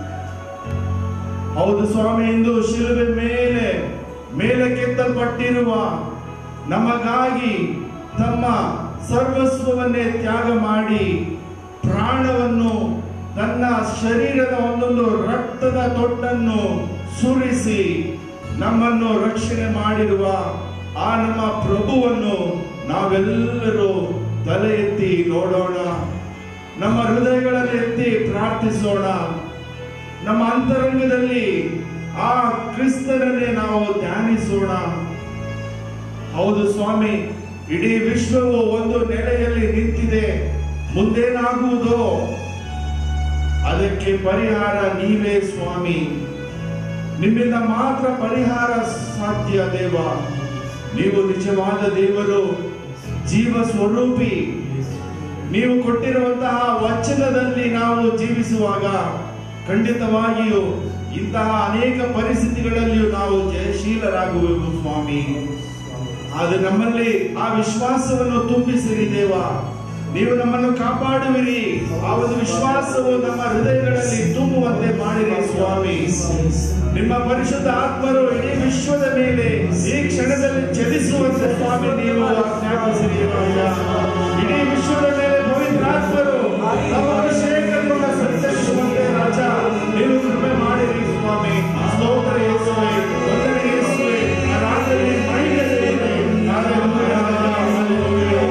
ಹೌದು ಸ್ವಾಮಿ ಇಂದು ಶಿಲುಬೆ ಮೇಲೆ ಮೇಲೆ ಕೆತ್ತಲ್ಪಟ್ಟಿರುವ ನಮಗಾಗಿ ತಮ್ಮ ಸರ್ವಸ್ವವನ್ನೇ ತ್ಯಾಗ ಮಾಡಿ ಪ್ರಾಣವನ್ನು ತನ್ನ ಶರೀರದ ಒಂದೊಂದು ರಕ್ತದ ತೊಟ್ಟನ್ನು ಸುರಿಸಿ ನಮ್ಮನ್ನು ರಕ್ಷಣೆ ಮಾಡಿರುವ ಆ ನಮ್ಮ ಪ್ರಭುವನ್ನು ನಾವೆಲ್ಲರೂ ತಲೆ ಎತ್ತಿ ನೋಡೋಣ ನಮ್ಮ ಹೃದಯಗಳನ್ನು ಎತ್ತಿ ಪ್ರಾರ್ಥಿಸೋಣ ನಮ್ಮ ಅಂತರಂಗದಲ್ಲಿ ಆ ಕ್ರಿಸ್ತನನ್ನೇ ನಾವು ಧ್ಯಾನಿಸೋಣ ಹೌದು ಸ್ವಾಮಿ ಇಡೀ ವಿಶ್ವವು ಒಂದು ನೆಲೆಯಲ್ಲಿ ನಿಂತಿದೆ ಮುಂದೇನಾಗುವುದೋ ಅದಕ್ಕೆ ಪರಿಹಾರ ನೀವೇ ಸ್ವಾಮಿ ನಿಮ್ಮಿಂದ ಮಾತ್ರ ಪರಿಹಾರ ಸಾಧ್ಯ ದೇವ ನೀವು ನಿಜವಾದ ದೇವರು ಜೀವ ಸ್ವರೂಪಿ ನೀವು ಕೊಟ್ಟಿರುವಂತಹ ವಚನದಲ್ಲಿ ನಾವು ಜೀವಿಸುವಾಗ ಖಂಡಿತವಾಗಿಯೂ ಇಂತಹ ಅನೇಕ ಪರಿಸ್ಥಿತಿಗಳಲ್ಲಿಯೂ ನಾವು ಜಯಶೀಲರಾಗುವೆವು ಸ್ವಾಮಿ ಆದ್ರೆ ನಮ್ಮಲ್ಲಿ ಆ ವಿಶ್ವಾಸವನ್ನು ತುಂಬಿಸಿರಿ ದೇವ ನೀವು ನಮ್ಮನ್ನು ಕಾಪಾಡುವಿರಿ ಆ ಒಂದು ವಿಶ್ವಾಸವು ನಮ್ಮ ಹೃದಯಗಳಲ್ಲಿ ತುಂಬುವಂತೆ ಮಾಡಿರಿ ಸ್ವಾಮಿ ನಿಮ್ಮ ಪರಿಶುದ್ಧ ಆತ್ಮರು ಇಡೀ ವಿಶ್ವದ ಮೇಲೆ ಈ ಕ್ಷಣದಲ್ಲಿ ಚಲಿಸುವಂತೆ ಸ್ವಾಮಿ ನೀವು ಆಜ್ಞಾಪಿಸಿರಿ ರಾಜ. ಇಡೀ ವಿಶ್ವದ ಮೇಲೆ ಪವಿತ್ರಾತ್ಮರು ನಮ್ಮ ಅಭಿಷೇಕದಿಂದ ಸಂಚರಿಸುವಂತೆ ರಾಜ ನೀವು ಕೃಪೆ ಮಾಡಿರಿ ಸ್ವಾಮಿ ಸ್ತೋತ್ರ ಯೇಸುವೆ ವಂದನೆ ಯೇಸುವೆ ಆರಾಧನೆ ಮಹಿಳೆಯರೇ ಹಾಲೆಲೂಯಾ, ಹಾಲೆಲೂಯಾ,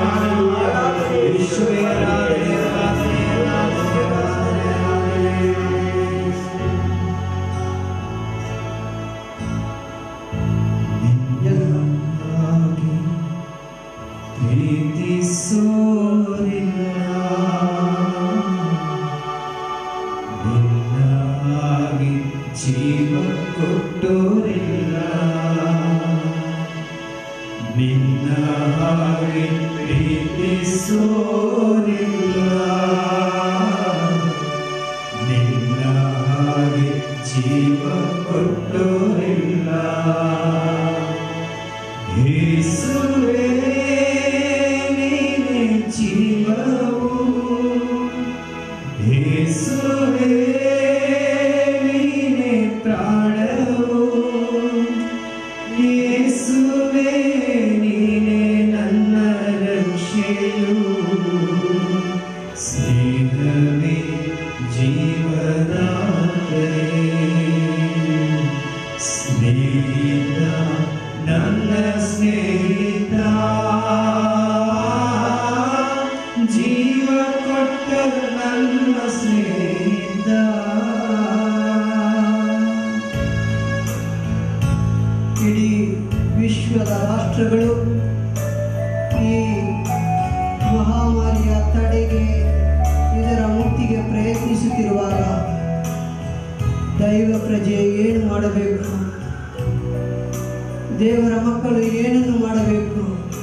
ಹಾಲೆಲೂಯಾ. ಜೀವ ಕೊಟ್ಟೋರಿಲ್ಲ ನಿನ್ನ ಹಾಗೆ ಪ್ರೀತಿಸೋರಿಲ್ಲ ನಿನ್ನ ಹಾಗೆ ಜೀವ ಕೊಟ್ಟೋರಿಲ್ಲ ಯೇಸುವೇ ನೀನೇ ಜೀವವು ಯೇಸುವೇ ನೀನೇ ಪ್ರಾಣವು ಯೇಸುವೇ ನೀನೇ ನನ್ನ ರಕ್ಷೆಯು ಸ್ನೇಹವೇ ಜೀವನಾದರೆ ಸ್ನೇಹಿತ ನನ್ನ ಸ್ನೇಹಿತ ಜೀವ ಕೊಟ್ಟ ನನ್ನ ಸ್ನೇಹಿತ ಇಡೀ ವಿಶ್ವದ ರಾಷ್ಟ್ರಗಳು ಈ ಪ್ರಜೆ ಏನು ಮಾಡಬೇಕು ದೇವರ ಮಕ್ಕಳು ಏನನ್ನು ಮಾಡಬೇಕು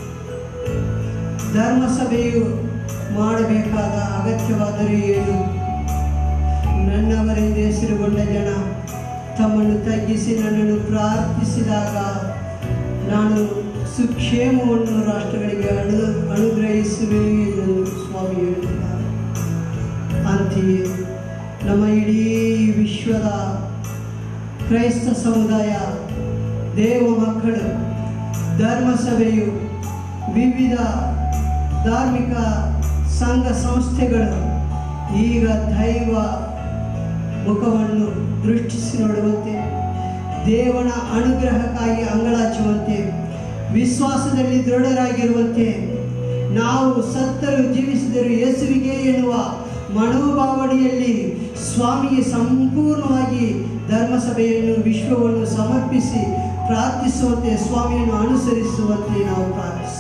ಧರ್ಮಸಭೆಯು ಮಾಡಬೇಕಾದ ಅಗತ್ಯವಾದರೂ ಏನು ನನ್ನವರೆಂದು ಹೆಸರುಗೊಂಡ ಜನ ತಮ್ಮನ್ನು ತಗ್ಗಿಸಿ ನನ್ನನ್ನು ಪ್ರಾರ್ಥಿಸಿದಾಗ ನಾನು ಸುಕ್ಷೇಮವನ್ನು ರಾಷ್ಟ್ರಗಳಿಗೆ ಅನು ಅನುಗ್ರಹಿಸುವೆನು ಎಂದು ಸ್ವಾಮಿ ಹೇಳುತ್ತಿದ್ದಾರೆ ಅಂತೆಯೇ ನಮ್ಮ ಇಡೀ ವಿಶ್ವದ ಕ್ರೈಸ್ತ ಸಮುದಾಯ ದೇವ ಮಕ್ಕಳು ಧರ್ಮಸಭೆಯು ವಿವಿಧ ಧಾರ್ಮಿಕ ಸಂಘ ಸಂಸ್ಥೆಗಳು ಈಗ ದೈವ ಮುಖವನ್ನು ದೃಷ್ಟಿಸಿ ನೋಡುವಂತೆ ದೇವನ ಅನುಗ್ರಹಕ್ಕಾಗಿ ಅಂಗಳಾಚುವಂತೆ ವಿಶ್ವಾಸದಲ್ಲಿ ದೃಢರಾಗಿರುವಂತೆ ನಾವು ಸತ್ತರು ಜೀವಿಸಿದರು ಯೇಸುವಿಗೆ ಎನ್ನುವ ಮನೋಭಾವನೆಯಲ್ಲಿ ಸ್ವಾಮಿಗೆ ಸಂಪೂರ್ಣವಾಗಿ ಧರ್ಮಸಭೆಯನ್ನು ವಿಶ್ವವನ್ನು ಸಮರ್ಪಿಸಿ ಪ್ರಾರ್ಥಿಸುವಂತೆ ಸ್ವಾಮಿಯನ್ನು ಅನುಸರಿಸುವಂತೆ ನಾವು ಪ್ರಾರ್ಥಿಸಿ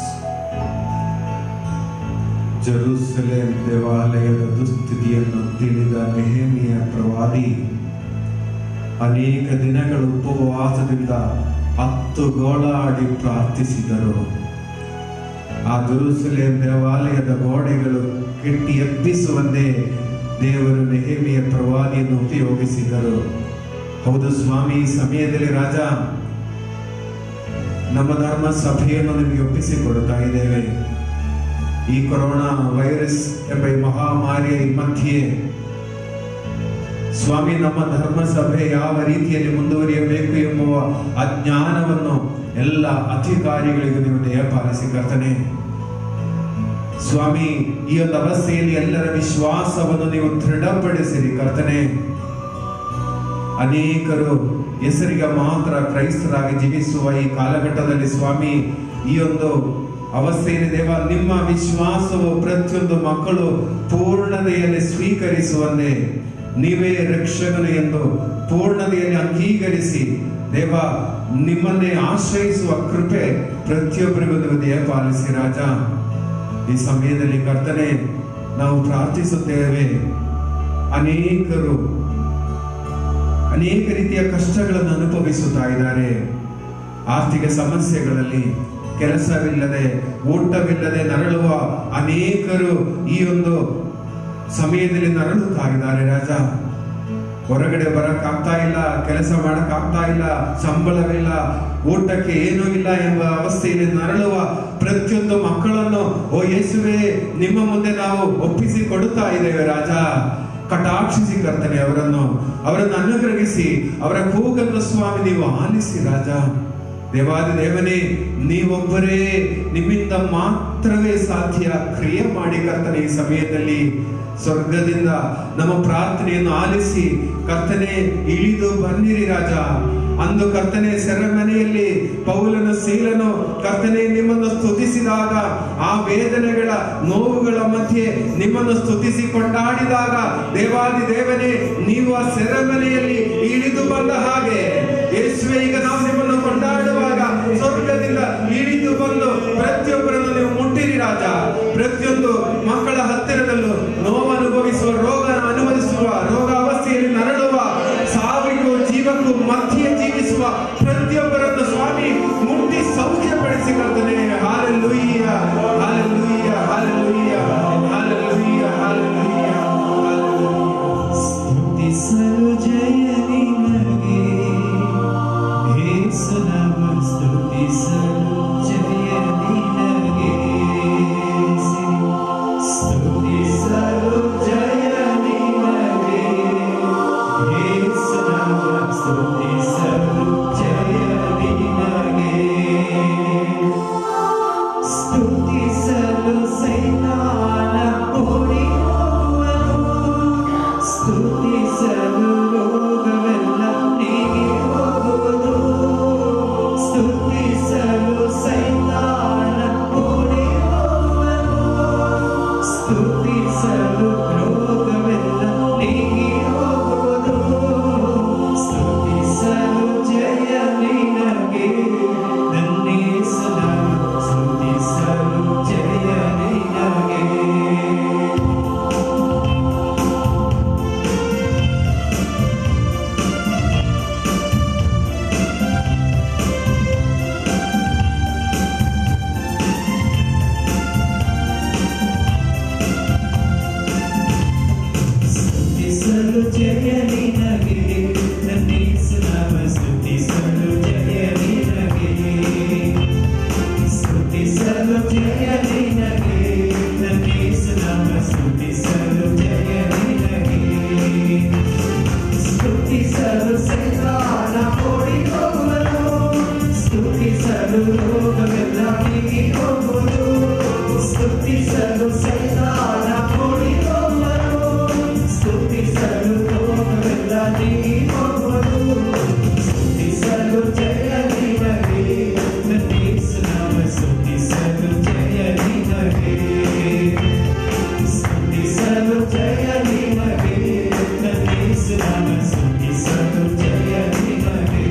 ಜೆರೂಸಲೇಮ್ ದೇವಾಲಯದ ದುಸ್ಥಿತಿಯನ್ನು ತಿಳಿದ ನೆಹಮಿಯ ಪ್ರವಾದಿ ಅನೇಕ ದಿನಗಳ ಉಪವಾಸದಿಂದ ಹತ್ತು ಗೋಳಾಡಿ ಪ್ರಾರ್ಥಿಸಿದರು ಆ ಜೆರೂಸಲೇಮ್ ದೇವಾಲಯದ ಗೋಡೆಗಳು ಕೆಟ್ಟಿ ಎಬ್ಬಿಸುವಂತೆ ದೇವರು ನೆಹಮಿಯ ಪ್ರವಾದಿಯನ್ನು ಉಪಯೋಗಿಸಿದರು ಹೌದು ಸ್ವಾಮಿ ಈ ಸಮಯದಲ್ಲಿ ರಾಜ ನಮ್ಮ ಧರ್ಮ ಸಭೆಯನ್ನು ನಿಮಗೆ ಒಪ್ಪಿಸಿಕೊಡ್ತಾ ಇದ್ದೇವೆ ಈ ಕೊರೋನಾ ವೈರಸ್ ಎಂಬ ಈ ಮಹಾಮಾರಿಯ ಈ ಮಧ್ಯೆ ಸ್ವಾಮಿ ನಮ್ಮ ಧರ್ಮ ಸಭೆ ಯಾವ ರೀತಿಯಲ್ಲಿ ಮುಂದುವರಿಯಬೇಕು ಎಂಬುವ ಅಜ್ಞಾನವನ್ನು ಎಲ್ಲ ಅಧಿಕಾರಿಗಳಿಗೂ ನೀವು ದಯಪಾಲಿಸಿ ಕರ್ತನೆ ಸ್ವಾಮಿ ಈ ಒಂದು ಅವಸ್ಥೆಯಲ್ಲಿ ಎಲ್ಲರ ವಿಶ್ವಾಸವನ್ನು ನೀವು ದೃಢಪಡಿಸಿರಿ ಕರ್ತನೆ ಅನೇಕರು ಹೆಸರಿಗೆ ಮಾತ್ರ ಕ್ರೈಸ್ತರಾಗಿ ಜೀವಿಸುವ ಈ ಕಾಲಘಟ್ಟದಲ್ಲಿ ಸ್ವಾಮಿ ಈ ಒಂದು ಅವಸ್ಥೆಯಲ್ಲಿ ದೇವ ನಿಮ್ಮ ವಿಶ್ವಾಸವು ಪ್ರತಿಯೊಂದು ಮಕ್ಕಳು ಪೂರ್ಣತೆಯಲ್ಲಿ ಸ್ವೀಕರಿಸುವಂತೆ ನೀವೇ ರಕ್ಷಕನು ಎಂದು ಪೂರ್ಣತೆಯಲ್ಲಿ ಅಂಗೀಕರಿಸಿ ದೇವ ನಿಮ್ಮನ್ನೇ ಆಶ್ರಯಿಸುವ ಕೃಪೆ ಪ್ರತಿಯೊಬ್ಬರಿಗೂ ನೀವು ದಯ ಪಾಲಿಸಿ ರಾಜ ಈ ಸಮಯದಲ್ಲಿ ಕರ್ತನೆ ನಾವು ಪ್ರಾರ್ಥಿಸುತ್ತೇವೆ ಅನೇಕರು ಅನೇಕ ರೀತಿಯ ಕಷ್ಟಗಳನ್ನು ಅನುಭವಿಸುತ್ತಾ ಇದ್ದಾರೆ ಆರ್ಥಿಕ ಸಮಸ್ಯೆಗಳಲ್ಲಿ ಕೆಲಸವಿಲ್ಲದೆ ಊಟವಿಲ್ಲದೆ ನರಳುವ ಅನೇಕರು ಈ ಒಂದು ಸಮಯದಲ್ಲಿ ನರಳುತ್ತಾ ಇದ್ದಾರೆ ರಾಜ ಹೊರಗಡೆ ಬರಕ್ ಆಗ್ತಾ ಇಲ್ಲ ಕೆಲಸ ಮಾಡಕ್ ಆಗ್ತಾ ಇಲ್ಲ ಸಂಬಳವಿಲ್ಲ ಊಟಕ್ಕೆ ಏನೂ ಇಲ್ಲ ಎಂಬ ಅವಸ್ಥೆಯಲ್ಲಿ ನರಳುವ ಪ್ರತಿಯೊಂದು ಮಕ್ಕಳನ್ನು ಓ ಯೇಸುವೆ ನಿಮ್ಮ ಮುಂದೆ ನಾವು ಒಪ್ಪಿಸಿ ಕೊಡುತ್ತಾ ಇದ್ದೇವೆ ರಾಜ ಕಟಾಕ್ಷಿಸಿ ಕರ್ತನೆ ಅವರನ್ನು ಅವರನ್ನು ಅನುಗ್ರಹಿಸಿ ಅವರ ಕೂಗನ್ನು ಸ್ವಾಮಿ ನೀವು ಆಲಿಸಿ ರಾಜ ದೇವಾದಿ ದೇವನೇ ನೀವೊಬ್ಬರೇ ನಿಮ್ಮಿಂದ ಮಾತ್ರವೇ ಸಾಧ್ಯ ಕ್ರಿಯೆ ಮಾಡಿ ಕರ್ತನೆ ಈ ಸಮಯದಲ್ಲಿ ಸ್ವರ್ಗದಿಂದ ನಮ್ಮ ಪ್ರಾರ್ಥನೆಯನ್ನು ಆಲಿಸಿ ಕರ್ತನೆ ಇಳಿದು ಬನ್ನಿರಿ ರಾಜ ಅಂದು ಕರ್ತನೆ ಸೆರೆಮನೆಯಲ್ಲಿ ಪೌಲನು ಸೀಲನು ಕರ್ತನೆ ನಿಮ್ಮನ್ನು ಸ್ತುತಿಸಿದಾಗ ಆ ವೇದನೆಗಳ ನೋವುಗಳ ಮಧ್ಯೆ ನಿಮ್ಮನ್ನು ಸ್ತುತಿಸಿ ಕೊಂಡಾಡಿದಾಗ ದೇವಾದಿ ದೇವನೇ ನೀವು ಆ ಸೆರೆಮನೆಯಲ್ಲಿ ಇಳಿದು ಬಂದ ಹಾಗೆ ಯೇಸುವೆ ಈಗ ನಾವು ನಿಮ್ಮನ್ನು ಕೊಂಡಾಡುವಾಗ ಸ್ವರ್ಗದಿಂದ ಇಳಿದು ಬಂದು ಪ್ರತಿಯೊಬ್ಬರನ್ನು ನೀವು ಮುಟ್ಟಿರಿ ರಾಜ ಪ್ರತಿಯೊಂದು ಮಕ್ಕಳ ಹತ್ತಿರದಲ್ಲೂ ನೋವು ಅನುಭವಿಸುವ ರೋಗ ಅನುಭವಿಸುವ ರೋಗ ಅವಸ್ಥೆಯಲ್ಲಿ ನರಳುವ ಸಾವಿಗೂ ಜೀವಕ್ಕೂ ಮಧ್ಯೆ ಜೀವಿಸುವ ಪ್ರತಿಯೊಬ್ಬರನ್ನು ಸ್ವಾಮಿ ಮುಟ್ಟಿ ಸೌಖ್ಯಪಡಿಸಿ ಕರ್ತನೆ hallelujah hallelujah hallelujah hallelujah hallelujah ಸ್ತುತಿಸಲು ಜಯ ನಿನಗೆ ಯೇಸುನವ ಸ್ತುತಿಸಲು ಜಯ ನಿನಗೆ ಸ್ತುತಿಸಲು ಜಯ ನಿನಗೆ ಯೇಸುನವ ಸ್ತುತಿಸಲು ಜಯ ನಿನಗೆ ಸ್ತುತಿಸಲು ಸೈತಾನ ಓಡಿ ಹೋಗುವನು ಸ್ತುತಿಸಲು ರೋಗವೆಲ್ಲ ನೀಗಿ ಹೋಗುವುದು ಸ್ತುತಿಸಲು ಸೈತಾನ ಓಡಿ ಹೋಗುವನು ಸ್ತುತಿಸಲು ರೋಗವೆಲ್ಲ ನೀಗಿ ಹೋಗುವುದು ಸ್ತುತಿಸಲು ಜಯ ನಿನಗೆ ನನ್ನೇಸನ ಸ್ತುತಿಸಲು ಜಯ ನಿನಗೆ ಸ್ತುತಿಸಲು ಜಯ ನಿನಗೆ ನನ್ನೀಸು ನಾಮ ಸ್ತುತಿಸಲು ಜಯ ನಿನಗೆ ಸ್ತುತಿಸಲು ಜಯ ನಿನಗೆ ನನ್ನೀಸು ನಾಮ ಸ್ತುತಿಸಲು ಜಯ ನಿನಗೆ ಸ್ತುತಿಸಲು ಸೈತಾನ ಓಡಿ ಹೋಗುವನು ಸ್ತುತಿಸಲು ರೋಗವೆಲ್ಲ ನೀಗಿ ಹೋಗುವುದು ಸ್ತುತಿಸಲು ಸೈತಾನ ಓಡಿ ಹೋಗುವನು ಸ್ತುತಿಸಲು ರೋಗವೆಲ್ಲ ನೀಗಿ ಹೋಗುವುದು ಸ್ತುತಿಸಲು ಜಯ ನಿನಗೆ ನನ್ನೀಸು ನಾಮ ಸ್ತುತಿಸಲು ಜಯ ನಿನಗೆ ಸ್ತುತಿಸಲು ಜಯ ನಿನಗೆ ನನ್ನೀಸು ನಾಮ ಸ್ತುತಿಸಲು ಜಯ ನಿನಗೆ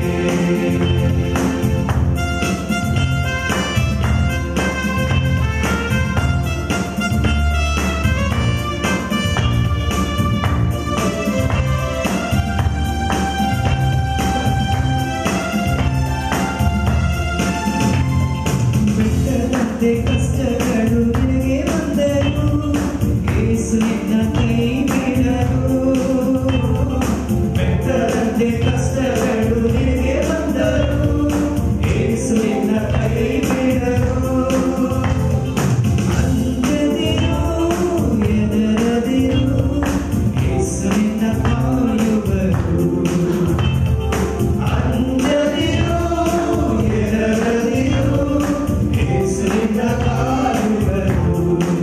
ಬೆಟ್ಟದಂತೆ ಕಷ್ಟಗಳು ನಿನಗೆ ಬಂದರು ಏಸು ನಿನ್ನ ಕೈ ಬಿಡರು ಬೆಟ್ಟದಂತೆ ಕಷ್ಟಗಳು ನಿನಗೆ ಬಂದರು ಏಸು ನಿನ್ನ ಕೈ ಬಿಡರು ಅಂಜದಿರು ಎದರದಿರು ಏಸು ನಿನ್ನ ಕಾಯುವರು ಅಂಜದಿರು ಎದರದಿರು ಯೇಸುವಿನ ಕಾಯುವರು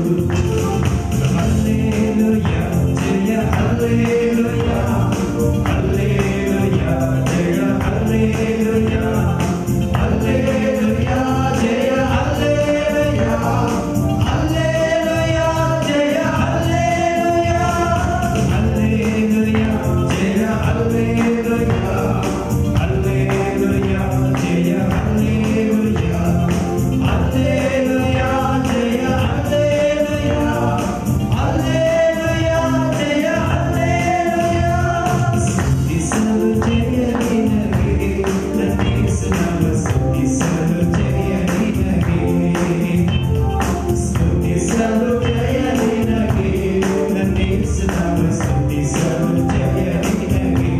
ಹಲ್ಲೆಲೂಯಾ ಜಯ ಹಲ್ಲೆಲೂಯಾ ಹಲ್ಲೆಲೂಯಾ ಜಯ ಹಲ್ಲೆಲೂಯಾ ಹಲ್ಲೆಲೂಯಾ ಜಯ ಹಲ್ಲೆಲೂಯಾ ಹಲ್ಲೆಲೂಯಾ ಜಯ ಹಲ್ಲೆಲೂಯಾ ಹಲ್ಲೆಲೂಯಾ ಜಯ ಹಲ್ಲೆಲೂಯಾ ಹಲ್ಲೆಲೂಯಾ ಜಯ ಹಲ್ಲೆಲೂಯಾ ಹಲ್ಲೆಲೂಯಾ ಜಯ ಹಲ್ಲೆಲೂಯಾ ಹಲ್ಲೆಲೂಯಾ ಜಯ ಹಲ್ಲೆಲೂಯಾ ಸ್ತುತಿಸಲು ಜಯ ನಿನಗೆ ನನ್ನೀಸು ನಾಮ ಸ್ತುತಿಸಲು ಜಯ ನಿನಗೆ ಸ್ತುತಿಸಲು ಜಯ ನಿನಗೆ ನನ್ನೀಸು ನಾಮ ಸ್ತುತಿಸಲು ಜಯ ನಿನಗೆ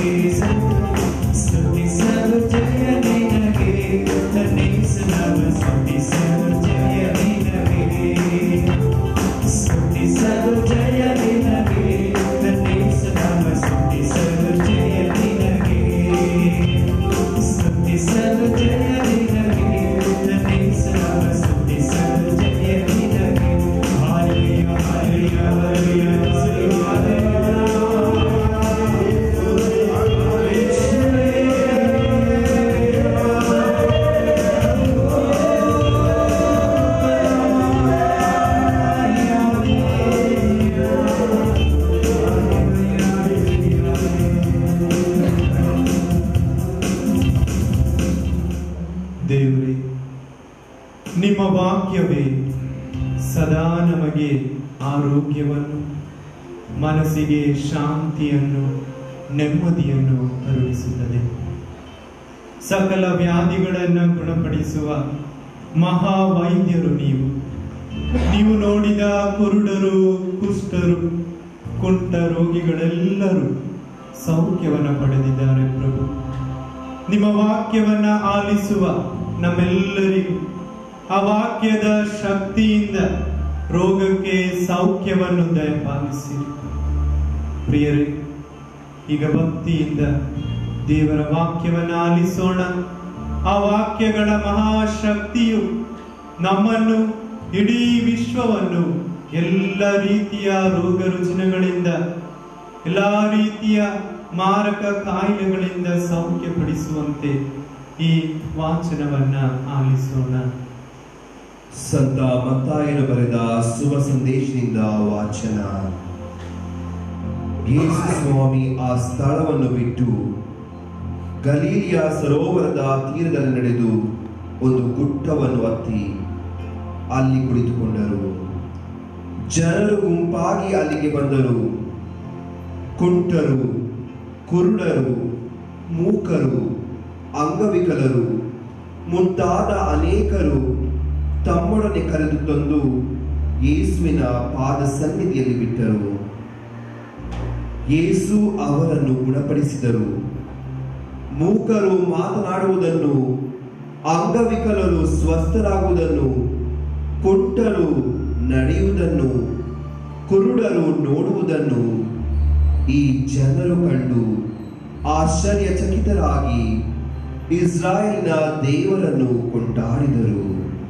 ಸ್ತುತಿಸಲು ಜಯ ನಿನಗೆ ನನ್ನೀಸು ನಾಮ ಸ್ತುತಿಸಲು ಜಯ ನಿನಗೆ ಸ್ತುತಿಸಲು ಜಯ ನಿನಗೆ ನನ್ನೀಸು ನಾಮ ಸ್ತುತಿಸಲು ಜಯ ನಿನಗೆ ಸ್ತುತಿಸಲು ಜಯ ನಿನಗೆ ನನ್ನೀಸು ನಾಮ ಸ್ತುತಿಸಲು ಜಯ ನಿನಗೆ ಹಾಲೆಯ ಹಾಲೆಯ ಹಾಲೆಯ ದೇವರೇ ನಿಮ್ಮ ವಾಕ್ಯವೇ ಸದಾ ನಮಗೆ ಆರೋಗ್ಯವನ್ನು ಮನಸ್ಸಿಗೆ ಶಾಂತಿಯನ್ನು ನೆಮ್ಮದಿಯನ್ನು ಕರುಣಿಸುತ್ತದೆ ಸಕಲ ವ್ಯಾಧಿಗಳನ್ನು ಗುಣಪಡಿಸುವ ಮಹಾವೈದ್ಯರು ನೀವು ನೀವು ನೋಡಿದ ಕುರುಡರು ಕುಷ್ಠರು ಕುಂಟ ರೋಗಿಗಳೆಲ್ಲರೂ ಸೌಖ್ಯವನ್ನು ಪಡೆದಿದ್ದಾರೆ ಪ್ರಭು ನಿಮ್ಮ ವಾಕ್ಯವನ್ನ ಆಲಿಸುವ ನಮ್ಮೆಲ್ಲರಿಗೂ ಆ ವಾಕ್ಯದ ಶಕ್ತಿಯಿಂದ ರೋಗಕ್ಕೆ ಸೌಖ್ಯವನ್ನು ದಯಪಾಲಿಸಿ ಪ್ರಿಯರೇ ಈಗ ಭಕ್ತಿಯಿಂದ ದೇವರ ವಾಕ್ಯವನ್ನ ಆಲಿಸೋಣ ಆ ವಾಕ್ಯಗಳ ಮಹಾಶಕ್ತಿಯು ನಮ್ಮನ್ನು ಇಡೀ ವಿಶ್ವವನ್ನು ಎಲ್ಲ ರೀತಿಯ ರೋಗ ರುಜಿನಗಳಿಂದ ಎಲ್ಲ ರೀತಿಯ ಮಾರಕ ಕಾಯಿಲೆಗಳಿಂದ ಸೌಖ್ಯಪಡಿಸುವಂತೆ ಈ ವಾಚನವನ್ನ ಆಲಿಸೋಣ ಸಂತ ಮತ್ತಾಯನು ಬರೆದ ಶುಭ ಸಂದೇಶದಿಂದ ವಾಚನ ಯೇಸು ಸ್ವಾಮಿ ಆ ಸ್ಥಳವನ್ನು ಬಿಟ್ಟು ಗಲೀಲಿಯ ಸರೋವರದ ತೀರದಲ್ಲಿ ನಡೆದು ಒಂದು ಗುಡ್ಡವನ್ನು ಹತ್ತಿ ಅಲ್ಲಿ ಕುಳಿತುಕೊಂಡರು ಜನರು ಗುಂಪಾಗಿ ಅಲ್ಲಿಗೆ ಬಂದರು ಕುಂಟರು ಕುರುಡರು ಮೂಕರು ಅಂಗವಿಕಲರು ಮುಂತಾದ ಅನೇಕರು ತಮ್ಮೊಡನೆ ಕರೆದು ತಂದು ಯೇಸುವಿನ ಪಾದ ಸನ್ನಿಧಿಯಲ್ಲಿ ಬಿಟ್ಟರು ಯೇಸು ಅವರನ್ನು ಗುಣಪಡಿಸಿದರು ಮೂಕರು ಮಾತನಾಡುವುದನ್ನು ಅಂಗವಿಕಲರು ಸ್ವಸ್ಥರಾಗುವುದನ್ನು ಕುಂಟರು ನಡೆಯುವುದನ್ನು ಕುರುಡರು ನೋಡುವುದನ್ನು ಈ ಜನರು ಕಂಡು ಆಶ್ಚರ್ಯಚಕಿತರಾಗಿ ಇಸ್ರಾಯೇಲಿನ ದೇವರನ್ನು ಕೊಂಡಾಡಿದರು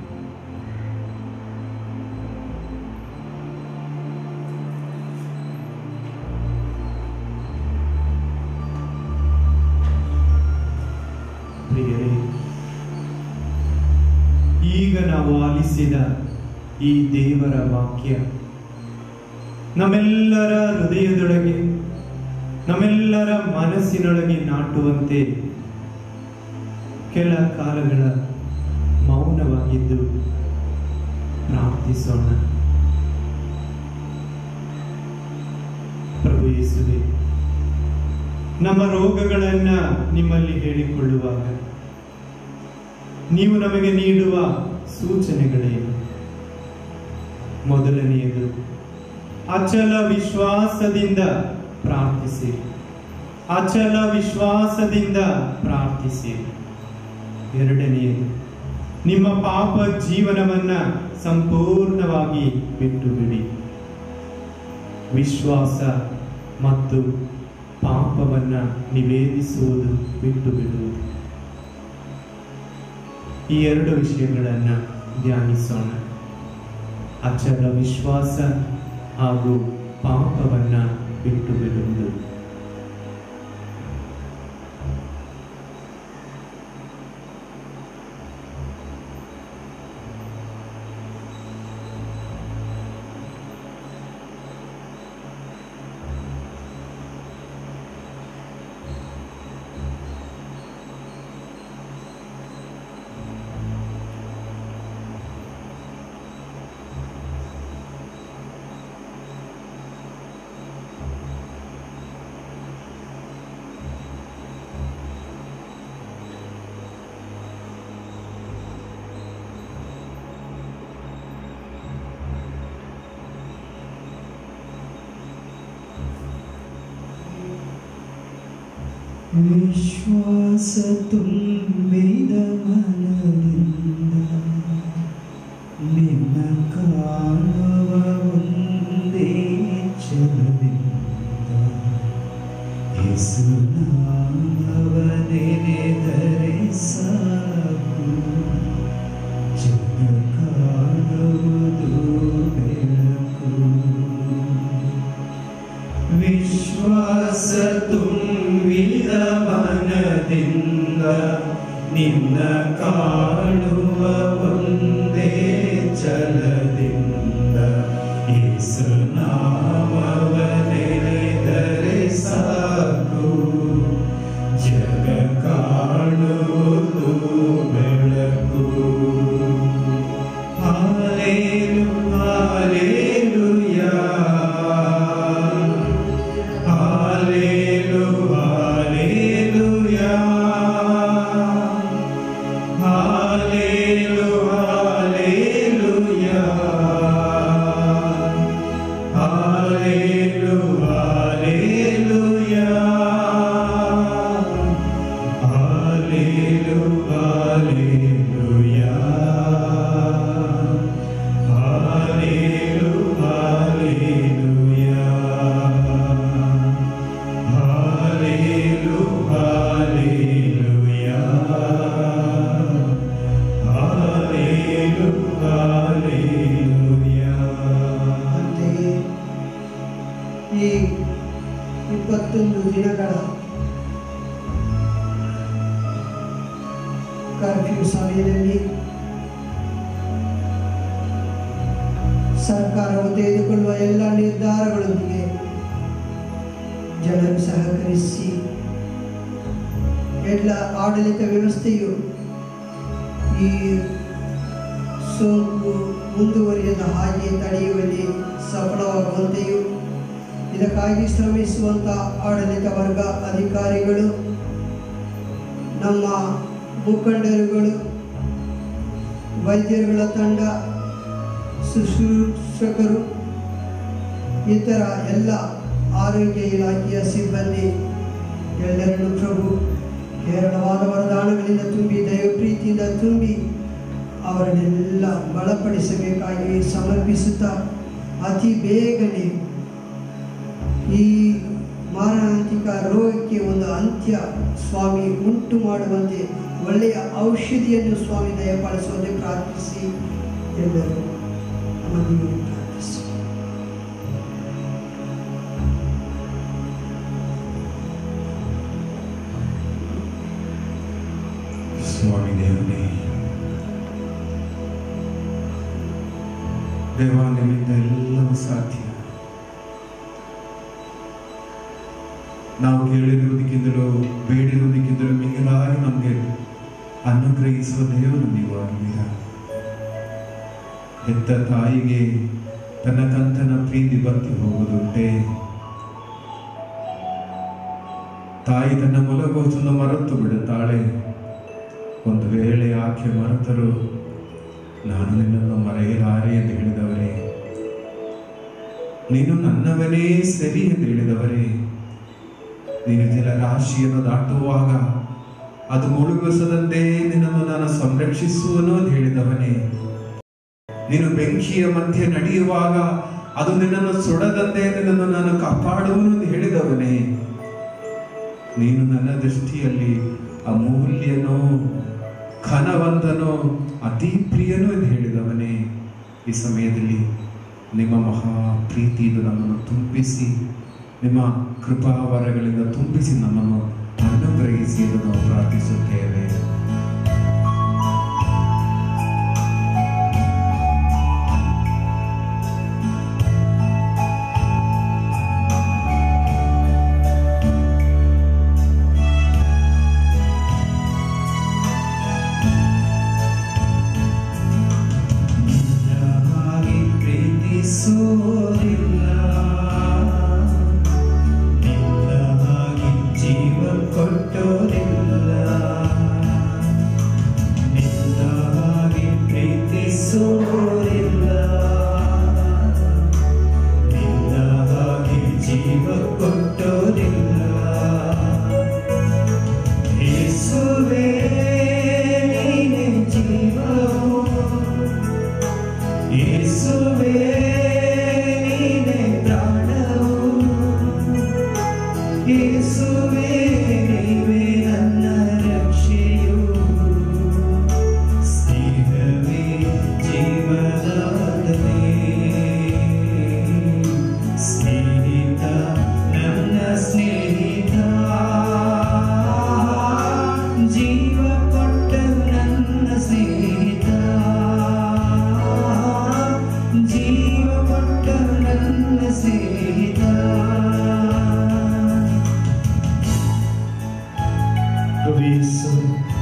ಪ್ರಿಯರೇ ಈಗ ನಾವು ಆಲಿಸಿದ ಈ ದೇವರ ವಾಕ್ಯ ನಮ್ಮೆಲ್ಲರ ಹೃದಯದೊಳಗೆ ನಮ್ಮೆಲ್ಲರ ಮನಸ್ಸಿನೊಳಗೆ ನಾಟುವಂತೆ ಕೆಲ ಕಾಲಗಳ ಮೌನವಾಗಿದ್ದು ಪ್ರಾರ್ಥಿಸೋಣ ಪ್ರಭು ಯೇಸುವೆ ನಮ್ಮ ರೋಗಗಳನ್ನ ನಿಮ್ಮಲ್ಲಿ ಹೇಳಿಕೊಳ್ಳುವಾಗ ನೀವು ನಮಗೆ ನೀಡುವ ಸೂಚನೆಗಳೇನು ಮೊದಲನೆಯದು ಅಚಲ ವಿಶ್ವಾಸದಿಂದ ಪ್ರಾರ್ಥಿಸಿ ಅಚಲ ವಿಶ್ವಾಸದಿಂದ ಪ್ರಾರ್ಥಿಸಿ ಎರಡನೆಯದು ನಿಮ್ಮ ಪಾಪ ಜೀವನವನ್ನ ಸಂಪೂರ್ಣವಾಗಿ ಬಿಟ್ಟು ಬಿಡಿ ವಿಶ್ವಾಸ ಮತ್ತು ಪಾಪವನ್ನ ನಿವೇದಿಸುವುದು ಬಿಟ್ಟು ಬಿಡುವುದು ಈ ಎರಡು ವಿಷಯಗಳನ್ನ ಧ್ಯಾನಿಸೋಣ ಅಚಲ ವಿಶ್ವಾಸ ಹಾಗೂ ಪಾಪವನ್ನ ಬಿಟ್ಟು ಬಿಡುವುದು ವಿಶ್ವಾಸ ತುಂಬಿದ ಮನದಿಂದ ನಿನ್ನ ಕಾಣುವ ಒಂದೇ ಕ್ಷಣದಿಂದ ಹೆಸು ನಾಮವನೆನೆದರೆ ಸಾಕು ಜಗ ಕಾಣುವುದು ಬೆಳಕು ವಿಶ್ವಾಸ ತುಂಬಿದ ಮನದಿಂದ ನಿನ್ನ ಕಾಣುವ ಒಂದೇ ಛಲದಿಂದ ಯೇಸು ನಾಮವನೆನೆದರೆ ಸಾಕು ಜಗ ಕಾಣುವುದು ಬೆಳಕು ಹಾಲೇಲು ಹಾಲೇಲುಯಾ ಹಾಲೇಲು ಹಾಲೇಲುಯಾ ಹಾಲೇಲು ಹಾಲೇಲುಯಾ ಹಾಲೇಲು ಹಾಲೇಲುಯಾ ಹಾಲೇಲು ಹಾಲೇಲುಯಾ ಹಾಲೇಲು ಹಾಲೇಲುಯಾ ಹಾಲೇಲು ಹಾಲೇಲುಯಾ ಹಾಲೇಲು ಹಾಲೇಲುಯಾ ಅಂತೆಯೇ ಈ ಇಪ್ಪತ್ತೊಂದು ದಿನಗಳ ಕರ್ಫ್ಯೂ ಸಮಯದಲ್ಲಿ ಸರ್ಕಾರವು ತೆಗೆದುಕೊಳ್ಳುವ ಎಲ್ಲ ನಿರ್ಧಾರಗಳೊಂದಿಗೆ ಜನರು ಸಹಕರಿಸಿ ಎಲ್ಲ ಆಡಳಿತ ವ್ಯವಸ್ಥೆಯು ಈ ಸೋಂಕು ಮುಂದುವರಿಯದ ಹಾಗೆ ತಡೆಯುವಲ್ಲಿ ಸಫಲವಾಗುವಂತೆಯೂ ಇದಕ್ಕಾಗಿ ಶ್ರಮಿಸುವಂಥ ಆಡಳಿತ ವರ್ಗ ಅಧಿಕಾರಿಗಳು ನಮ್ಮ ಮುಖಂಡರುಗಳು ವೈದ್ಯರುಗಳ ತಂಡ ಶುಶ್ರೂಷಕರು ಇತರ ಎಲ್ಲ ಆರೋಗ್ಯ ಇಲಾಖೆಯ ಸಿಬ್ಬಂದಿ ಎಲ್ಲರನ್ನು ಪ್ರಭು ಹೇರಳವಾದ ವರದಾನಗಳಿಂದ ತುಂಬಿ ದೈವ ಪ್ರೀತಿಯಿಂದ ತುಂಬಿ ಅವರನ್ನೆಲ್ಲ ಬಲಪಡಿಸಬೇಕಾಗಿ ಸಮರ್ಪಿಸುತ್ತಾ ಅತಿ ಬೇಗನೆ ಈ ಮಾರಣಾಂತಿಕ ರೋಗಕ್ಕೆ ಒಂದು ಅಂತ್ಯ ಸ್ವಾಮಿ ಉಂಟು ಮಾಡುವಂತೆ ಒಳ್ಳೆಯ ಔಷಧಿಯನ್ನು ಸ್ವಾಮಿ ದಯಪಾಲಿಸುವಂತೆ ಪ್ರಾರ್ಥಿಸಿ ಎಲ್ಲರೂ ಮದುವೆ ಪ್ರಾರ್ಥಿಸಿ ಸ್ವಾಮಿ ದೇವನೇ ದೇವ ನಿಮ್ಮಿಂದ ಎಲ್ಲವೂ ಸಾಧ್ಯ ನಾವು ಕೇಳಿರುವುದಕ್ಕಿಂತಲೂ ಬೇಡಿರುವುದಕ್ಕಿಂತಲೂ ಮಿಗಿಲಾಗಿ ನಮಗೆ ಅನುಗ್ರಹಿಸುವ ದೇವರು ನೀವು ಆಗಿದ್ದೀರ ಹೆತ್ತ ತಾಯಿಗೆ ತನ್ನ ಕಂತನ ಪ್ರೀತಿ ಬರ್ತಿ ಹೋಗುವುದುಂಟೆ ತಾಯಿ ತನ್ನ ಮೊಲಗೋಚನ್ನು ಮರೆತು ಬಿಡುತ್ತಾಳೆ ಒಂದು ವೇಳೆ ಆಕೆ ಮರೆತರು ನಾನು ನಿನ್ನನ್ನು ಮರೆಯಲಾರೆ ಎಂದು ಹೇಳಿದವರೇ ನೀನು ನನ್ನವನೇ ಸರಿ ಎಂದು ಹೇಳಿದವರೇ ನೀನು ಜಲರಾಶಿಯನ್ನು ದಾಟುವಾಗ ಅದು ಮುಳುಗಿಸದಂತೆ ನಿನ್ನನ್ನು ನಾನು ಸಂರಕ್ಷಿಸುವನು ಎಂದು ಹೇಳಿದವನೇ ನೀನು ಬೆಂಕಿಯ ಮಧ್ಯೆ ನಡೆಯುವಾಗ ಅದು ನಿನ್ನನ್ನು ಸುಡದಂತೆ ನಿನ್ನನ್ನು ನಾನು ಕಾಪಾಡುವನು ಎಂದು ಹೇಳಿದವನೇ ನೀನು ನನ್ನ ದೃಷ್ಟಿಯಲ್ಲಿ ಅಮೂಲ್ಯನೋ ಘನವಂತನೋ ಅತಿ ಪ್ರಿಯನೋ ಎಂದು ಹೇಳಿದವನೇ ಈ ಸಮಯದಲ್ಲಿ ನಿಮ್ಮ ಮಹಾ ಪ್ರೀತಿಯಿಂದ ನಮ್ಮನ್ನು ತುಂಬಿಸಿ ನಿಮ್ಮ ಕೃಪಾವರಗಳಿಂದ ತುಂಬಿಸಿ ನಮ್ಮನ್ನು ಅನುಗ್ರಹಿಸಿ ಎಂದು ನಾವು ಪ್ರಾರ್ಥಿಸುತ್ತೇವೆ ನಿನ್ನಾಗಿ ಪ್ರೀತಿಸೋರಿಲ್ಲ ನಿನ್ನಾಗಿ ಜೀವ ಕೊಟ್ಟೋರಿಲ್ಲ ನಿನ್ನಾಗಿ ಪ್ರೀತಿಸೋರಿಲ್ಲ ನಿನ್ನಾಗಿ ಜೀವ ಕೊಟ್ಟೋರಿಲ್ಲ ಯೇಸುವೇ ನೀನೇ ಜೀವವು ಯೇಸುವೇ ನೀನೇ ಪ್ರಾಣವು ಯೇಸುವೇ ನೀವೇ ನನ್ನ ರಕ್ಷೆಯು ಸ್ನೇಹವೇ ಜೀವದಾತನೇ ಸ್ನೇಹಿತ ನನ್ನ ಸ್ನೇಹಿತ ಜೀವ ಕೊಟ್ಟ ನನ್ನ ಸ್ನೇಹಿತ ಜೀವ ಕೊಟ್ಟ ನನ್ನ ಸ್ನೇಹಿತ ಪ್ರಭು ಯೇಸು,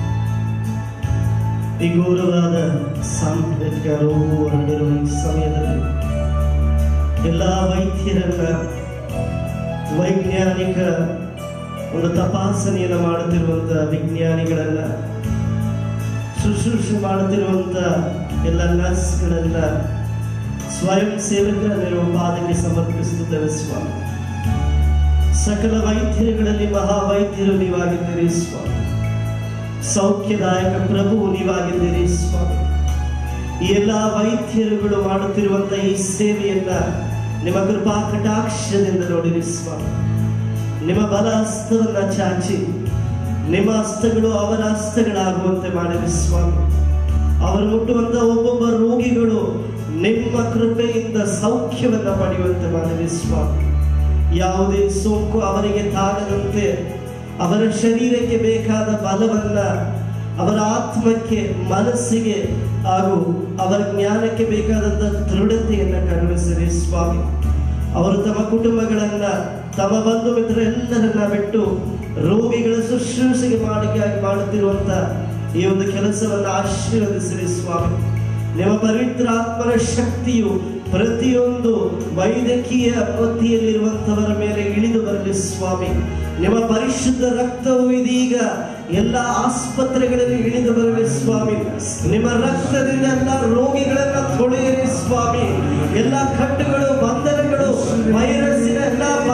ಈ ಘೋರವಾದ ಸಾಂಪ್ರದಾಯಿಕ ರೋಗವು ಹರಡಿರುವ ಈ ಸಮಯದಲ್ಲಿ ಎಲ್ಲ ವೈದ್ಯರನ್ನ ವೈಜ್ಞಾನಿಕ ಒಂದು ತಪಾಸಣೆಯನ್ನು ಮಾಡುತ್ತಿರುವಂತ ವಿಜ್ಞಾನಿಗಳನ್ನ ಶುಶ್ರೂಷೆ ಮಾಡುತ್ತಿರುವಂತ ಎಲ್ಲ ನರ್ಸ್ಗಳನ್ನ ಸ್ವಯಂ ಸೇವಕರನ್ನಿರುವ ಪಾದಕ್ಕೆ ಸಮರ್ಪಿಸುತ್ತೇವೆ ಸ್ವಾಮಿ ಸಕಲ ವೈದ್ಯರುಗಳಲ್ಲಿ ಮಹಾವೈದ್ಯರು ನೀವಾಗಿದ್ದೀರಿ ಸ್ವಾಮಿ ಸೌಖ್ಯದಾಯಕ ಪ್ರಭು ನೀವಾಗಿದ್ದೀರಿ ಸ್ವಾಮಿ ಈ ಎಲ್ಲ ವೈದ್ಯರುಗಳು ಮಾಡುತ್ತಿರುವಂತ ಈ ಸೇವೆಯನ್ನ ನಿಮ್ಮ ಕೃಪಾ ಕಟಾಕ್ಷದಿಂದ ನೋಡಿರಿ ಸ್ವಾಮಿ ನಿಮ್ಮ ಬಲ ಹಸ್ತವನ್ನ ಚಾಚಿ ನಿಮ್ಮ ಹಸ್ತಗಳು ಅವರ ಹಸ್ತಗಳಾಗುವಂತೆ ಮಾಡಿರಿ ಸ್ವಾಮಿ ಅವರು ಮುಟ್ಟುವಂತ ಒಬ್ಬೊಬ್ಬ ರೋಗಿಗಳು ನಿಮ್ಮ ಕೃಪೆಯಿಂದ ಸೌಖ್ಯವನ್ನ ಪಡೆಯುವಂತೆ ಮಾಡಿರಿ ಸ್ವಾಮಿ ಯಾವುದೇ ಸೋಂಕು ಅವರಿಗೆ ತಾಗದಂತೆ ಅವರ ಶರೀರಕ್ಕೆ ಬೇಕಾದ ಬಲವನ್ನ ಅವರ ಆತ್ಮಕ್ಕೆ ಮನಸ್ಸಿಗೆ ಹಾಗೂ ಅವರ ಜ್ಞಾನಕ್ಕೆ ಬೇಕಾದಂತ ದೃಢತೆಯನ್ನ ಕರುಣಿಸಿರಿ ಸ್ವಾಮಿ ಅವರು ತಮ್ಮ ಕುಟುಂಬಗಳನ್ನ ತಮ್ಮ ಬಂಧು ಮಿತ್ರರೆಲ್ಲರನ್ನ ಬಿಟ್ಟು ರೋಗಿಗಳ ಶುಶ್ರೂಷೆಗೆ ಮಾಡಿಕೆಯಾಗಿ ಮಾಡುತ್ತಿರುವಂತ ಈ ಒಂದು ಕೆಲಸವನ್ನ ಆಶೀರ್ವದಿಸಿರಿ ಸ್ವಾಮಿ ನಿಮ್ಮ ಪವಿತ್ರಾತ್ಮನ ಶಕ್ತಿಯು ಪ್ರತಿಯೊಂದು ವೈದ್ಯಕೀಯ ವೃತ್ತಿಯಲ್ಲಿರುವಂತವರ ಮೇಲೆ ಇಳಿದು ಬರಲಿ ಸ್ವಾಮಿ ನಿಮ್ಮ ಪರಿಶುದ್ಧ ರಕ್ತವು ಇದೀಗ ಎಲ್ಲ ಆಸ್ಪತ್ರೆಗಳಲ್ಲಿ ಇಳಿದು ಬರಲಿ ಸ್ವಾಮಿ ನಿಮ್ಮ ರಕ್ತದಿಂದ ಎಲ್ಲ ರೋಗಿಗಳನ್ನ ತೊಳೆಯಿರಿ ಸ್ವಾಮಿ ಎಲ್ಲ ಕಟ್ಟುಗಳು ಬಂಧನಗಳು ವೈರಸ್ಸಿನ ಎಲ್ಲ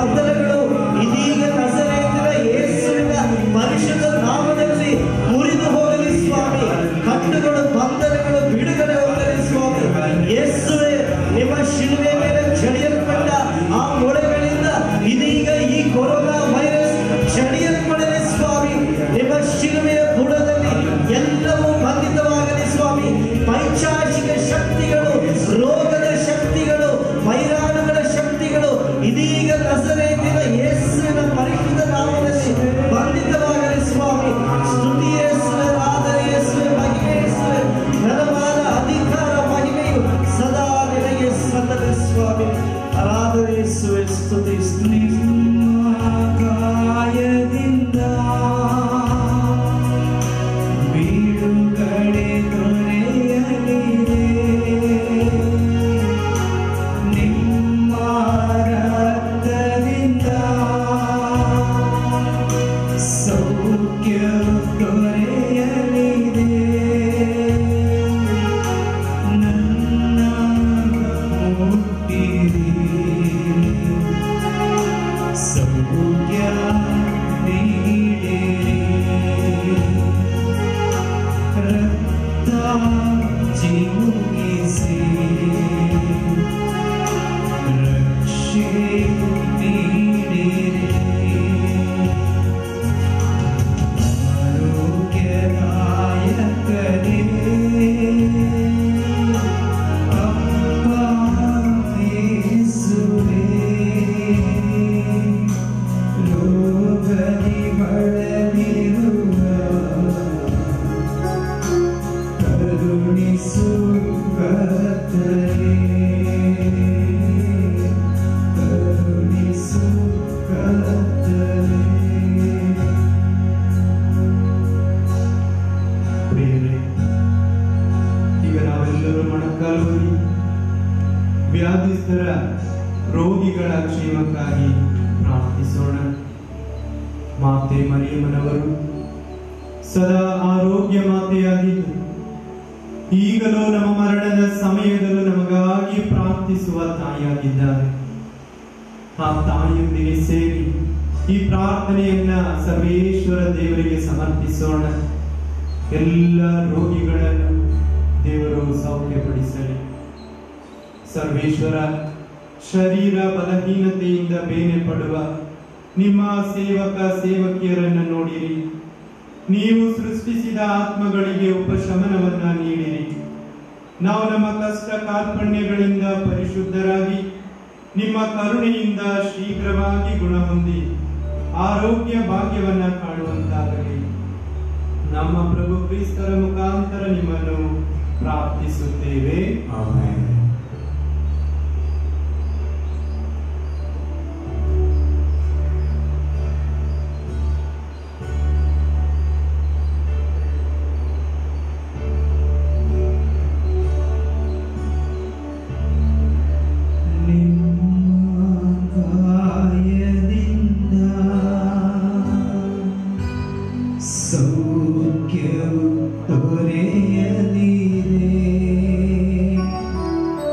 ಬಂಧನಗಳು ಇದೀಗ ನಜರೇತಿನ ಯೇಸುವಿನ ಪರಿಶುದ್ಧ ನಾಮದಲ್ಲಿ ಮುರಿದು ಹೋಗಲಿ ಸ್ವಾಮಿ ಕಟ್ಟುಗಳು ಬಂಧನಗಳು ಬಿಡುಗಡೆ ಹೋಗಲಿ ಸ್ವಾಮಿ ಯೇಸುವೆ ನಿಮ್ಮ ಶಿಲುವೆ ಮೇಲೆ ಚಡಿಯಲ್ಪಟ್ಟ ಆ ಮೊಳೆಗಳಿಂದ ಇದೀಗ ಈ ಕೊರೋನಾ ವೈರಸ್ ಚಡಿಯಲ್ಪಡಲಿ ಸ್ವಾಮಿ ನಿಮ್ಮ ಶಿಲುವೆಯ ಬುಡದಲ್ಲಿ ಎಲ್ಲವೂ ಬಂಧಿತವಾಗಲಿ ಸ್ವಾಮಿ ಪೈಚಾಚಿಕ ಶಕ್ತಿಗಳು ರೋಗದ ಶಕ್ತಿಗಳು ವೈರಾಣುಗಳ ಶಕ್ತಿಗಳು ಇದೀಗ ನಸರೇತಿನ ಯೇಸುವಿನ ಪರಿಶುದ್ಧ ನಾಮದಲ್ಲಿ ಬಂಧಿತವಾಗಲಿ ಸ್ವಾಮಿ ಸ್ತುತಿ ಯೇಸುವೆ ಆದರ ಯೇಸುವೆ ಮಹಿಮೆ ಯೇಸುವೆ ಘನವಾದ ಅಧಿಕಾರ ಮಹಿಮೆಯು ಸದಾ ನಿನಗೆ ಸಲ್ಲದೆ ಸ್ವಾಮಿ ಆರಾಧನೆ ಯೇಸುವೆ ಸ್ತುತಿ ಸ್ತುತಿ ಕಾಯದಿಂದ ಬೀಳುಗಡೆ ದೊರೆಯಲಿದೆ ನಿಮ್ಮ ರಕ್ತದಿಂದ ಸೌಖ್ಯ ದೊರೆಯಲಿದೆ ನನ್ನ ಮುಟ್ಟಿರಿ ಸೌಖ್ಯ ನೀಡಿರಿ ರಕ್ತ ಚಿಮುಕಿಸಿ ರಕ್ಷೆ ನೀಡಿರಿ ಆರೋಗ್ಯದಾಯಕರೇ ಅಪ್ಪ ಯೇಸುವೇ ಲೋಕದಿ ಬಳಲಿರುವ ಕರುಣಿಸು ಕರ್ತರೇ ಕರುಣಿಸು ಕರ್ತರೇ ಪ್ರಿಯರೇ ಈಗ ನಾವೆಲ್ಲರೂ ಮೊಣಕಾಲೂರಿ ವ್ಯಾಧಿಸ್ಥರ ರೋಗಿಗಳ ಕ್ಷೇಮಕ್ಕಾಗಿ ಪ್ರಾರ್ಥಿಸೋಣ ಮಾತೆ ಮರಿಯಮ್ಮನವರು ಸದಾ ಆರೋಗ್ಯ ಮಾತೆಯಾಗಿದ್ದು ಈಗಲೂ ನಮ್ಮ ಮರಣದ ಸಮಯದಲ್ಲೂ ನಮಗಾಗಿ ಪ್ರಾರ್ಥಿಸುವ ತಾಯಿಯಾಗಿದ್ದಾರೆ ಆ ತಾಯಿಯೊಂದಿಗೆ ಸೇರಿ ಈ ಪ್ರಾರ್ಥನೆಯನ್ನ ಸರ್ವೇಶ್ವರ ದೇವರಿಗೆ ಸಮರ್ಪಿಸೋಣ ಎಲ್ಲ ರೋಗಿಗಳನ್ನು ದೇವರು ಸೌಖ್ಯಪಡಿಸಲಿ ಸರ್ವೇಶ್ವರ ಶರೀರ ಬಲಹೀನತೆಯಿಂದ ಬೇನೆ ಪಡುವ ನಿಮ್ಮ ಸೇವಕ ಸೇವಕಿಯರನ್ನು ನೋಡಿರಿ ನೀವು ಸೃಷ್ಟಿಸಿದ ಆತ್ಮಗಳಿಗೆ ಉಪಶಮನವನ್ನ ನೀಡಿರಿ ನಾವು ನಮ್ಮ ಕಷ್ಟ ಕಾರ್ಪಣ್ಯಗಳಿಂದ ಪರಿಶುದ್ಧರಾಗಿ ನಿಮ್ಮ ಕರುಣೆಯಿಂದ ಶೀಘ್ರವಾಗಿ ಗುಣ ಹೊಂದಿ ಆರೋಗ್ಯ ಭಾಗ್ಯವನ್ನ ಕಾಣುವಂತಾಗಲಿ ನಮ್ಮ ಪ್ರಭು ಕ್ರಿಸ್ತರ ಮುಖಾಂತರ ನಿಮ್ಮನ್ನು ಪ್ರಾರ್ಥಿಸುತ್ತೇವೆ ಸೌಖ್ಯವು ದೊರೆಯಲಿದೆ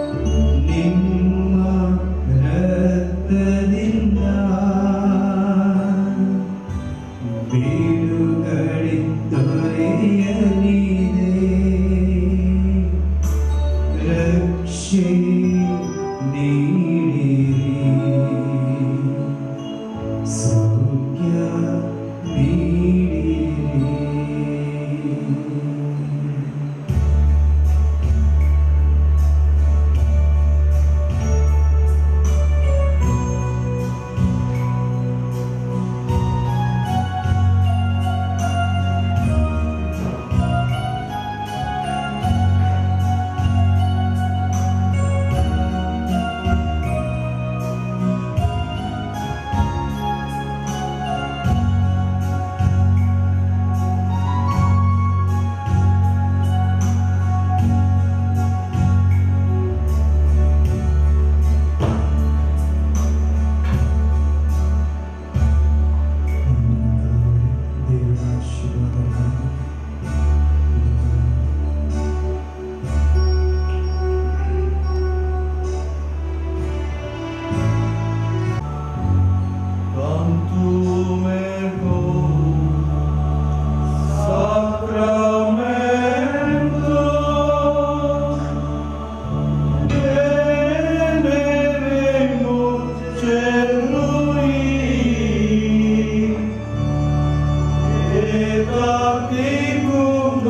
tecum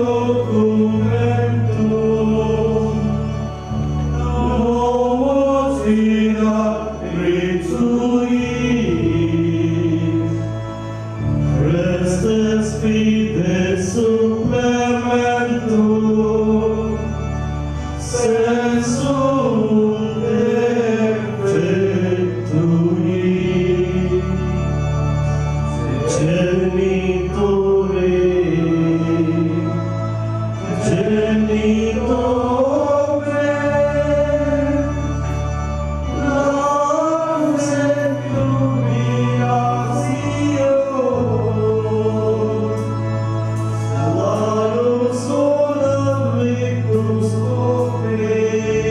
documentum Nomos ira rituis Restes fides supplementum Sensum defectui Genitore Genitore Non jubilatio Salus solam victus Domini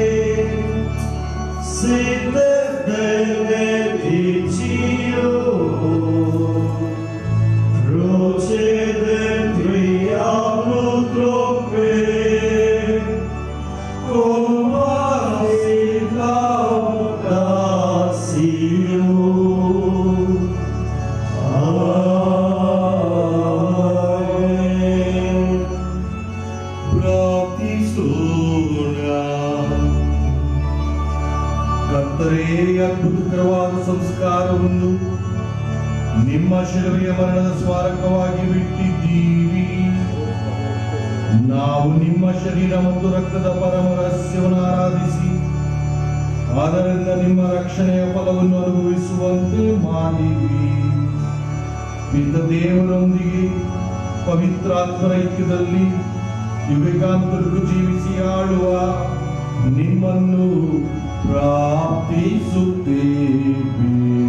Sit benedictio Procedem tria nutroque Cum asit laudatio Amen ಪ್ರಾರ್ಥಿಸೋಣ ಕರ್ತರೇ ಅದ್ಭುತಕರವಾದ ಸಂಸ್ಕಾರವನ್ನು ನಿಮ್ಮ ಶಿಲುವೆಯ ಮರಣದ ಸ್ಮಾರಕವಾಗಿ ಬಿಟ್ಟಿದ್ದೀವಿ ನಾವು ನಿಮ್ಮ ಶರೀರ ಮತ್ತು ರಕ್ತದ ಪರಮ ರಹಸ್ಯವನ್ನು ಆರಾಧಿಸಿ ಅದರಿಂದ ನಿಮ್ಮ ರಕ್ಷಣೆಯ ಫಲವನ್ನು ಅನುಭವಿಸುವಂತೆ ಮಾಡಿವಿ ಪಿತ ದೇವರೊಂದಿಗೆ ಪವಿತ್ರಾತ್ಮರ ಐಕ್ಯದಲ್ಲಿ ಯುಗಾಂತರಿಗೂ ಜೀವಿಸಿ ಆಳುವ ನಿಮ್ಮನ್ನು ಪ್ರಾರ್ಥಿಸುತ್ತೇವೆ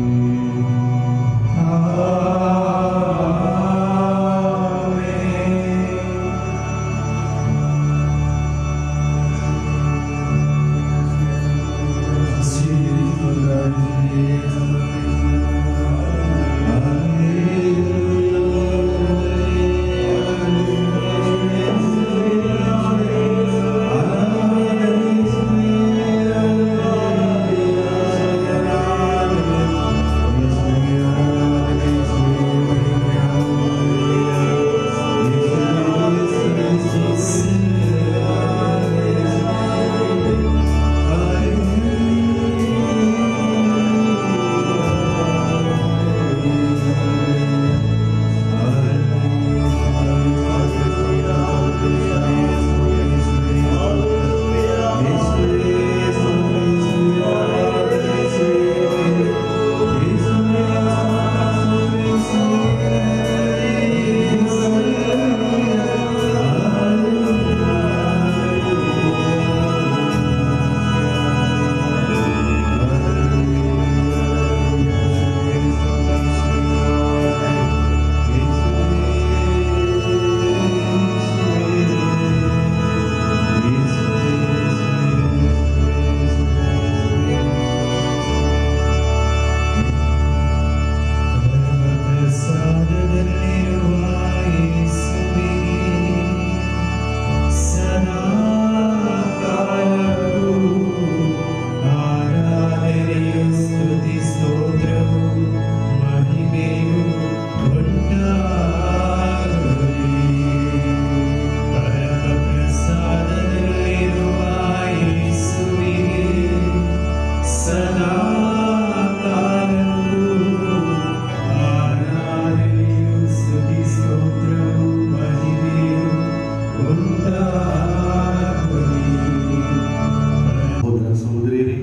ಸಹೋದರ ಸಹೋದರಿಯರೇ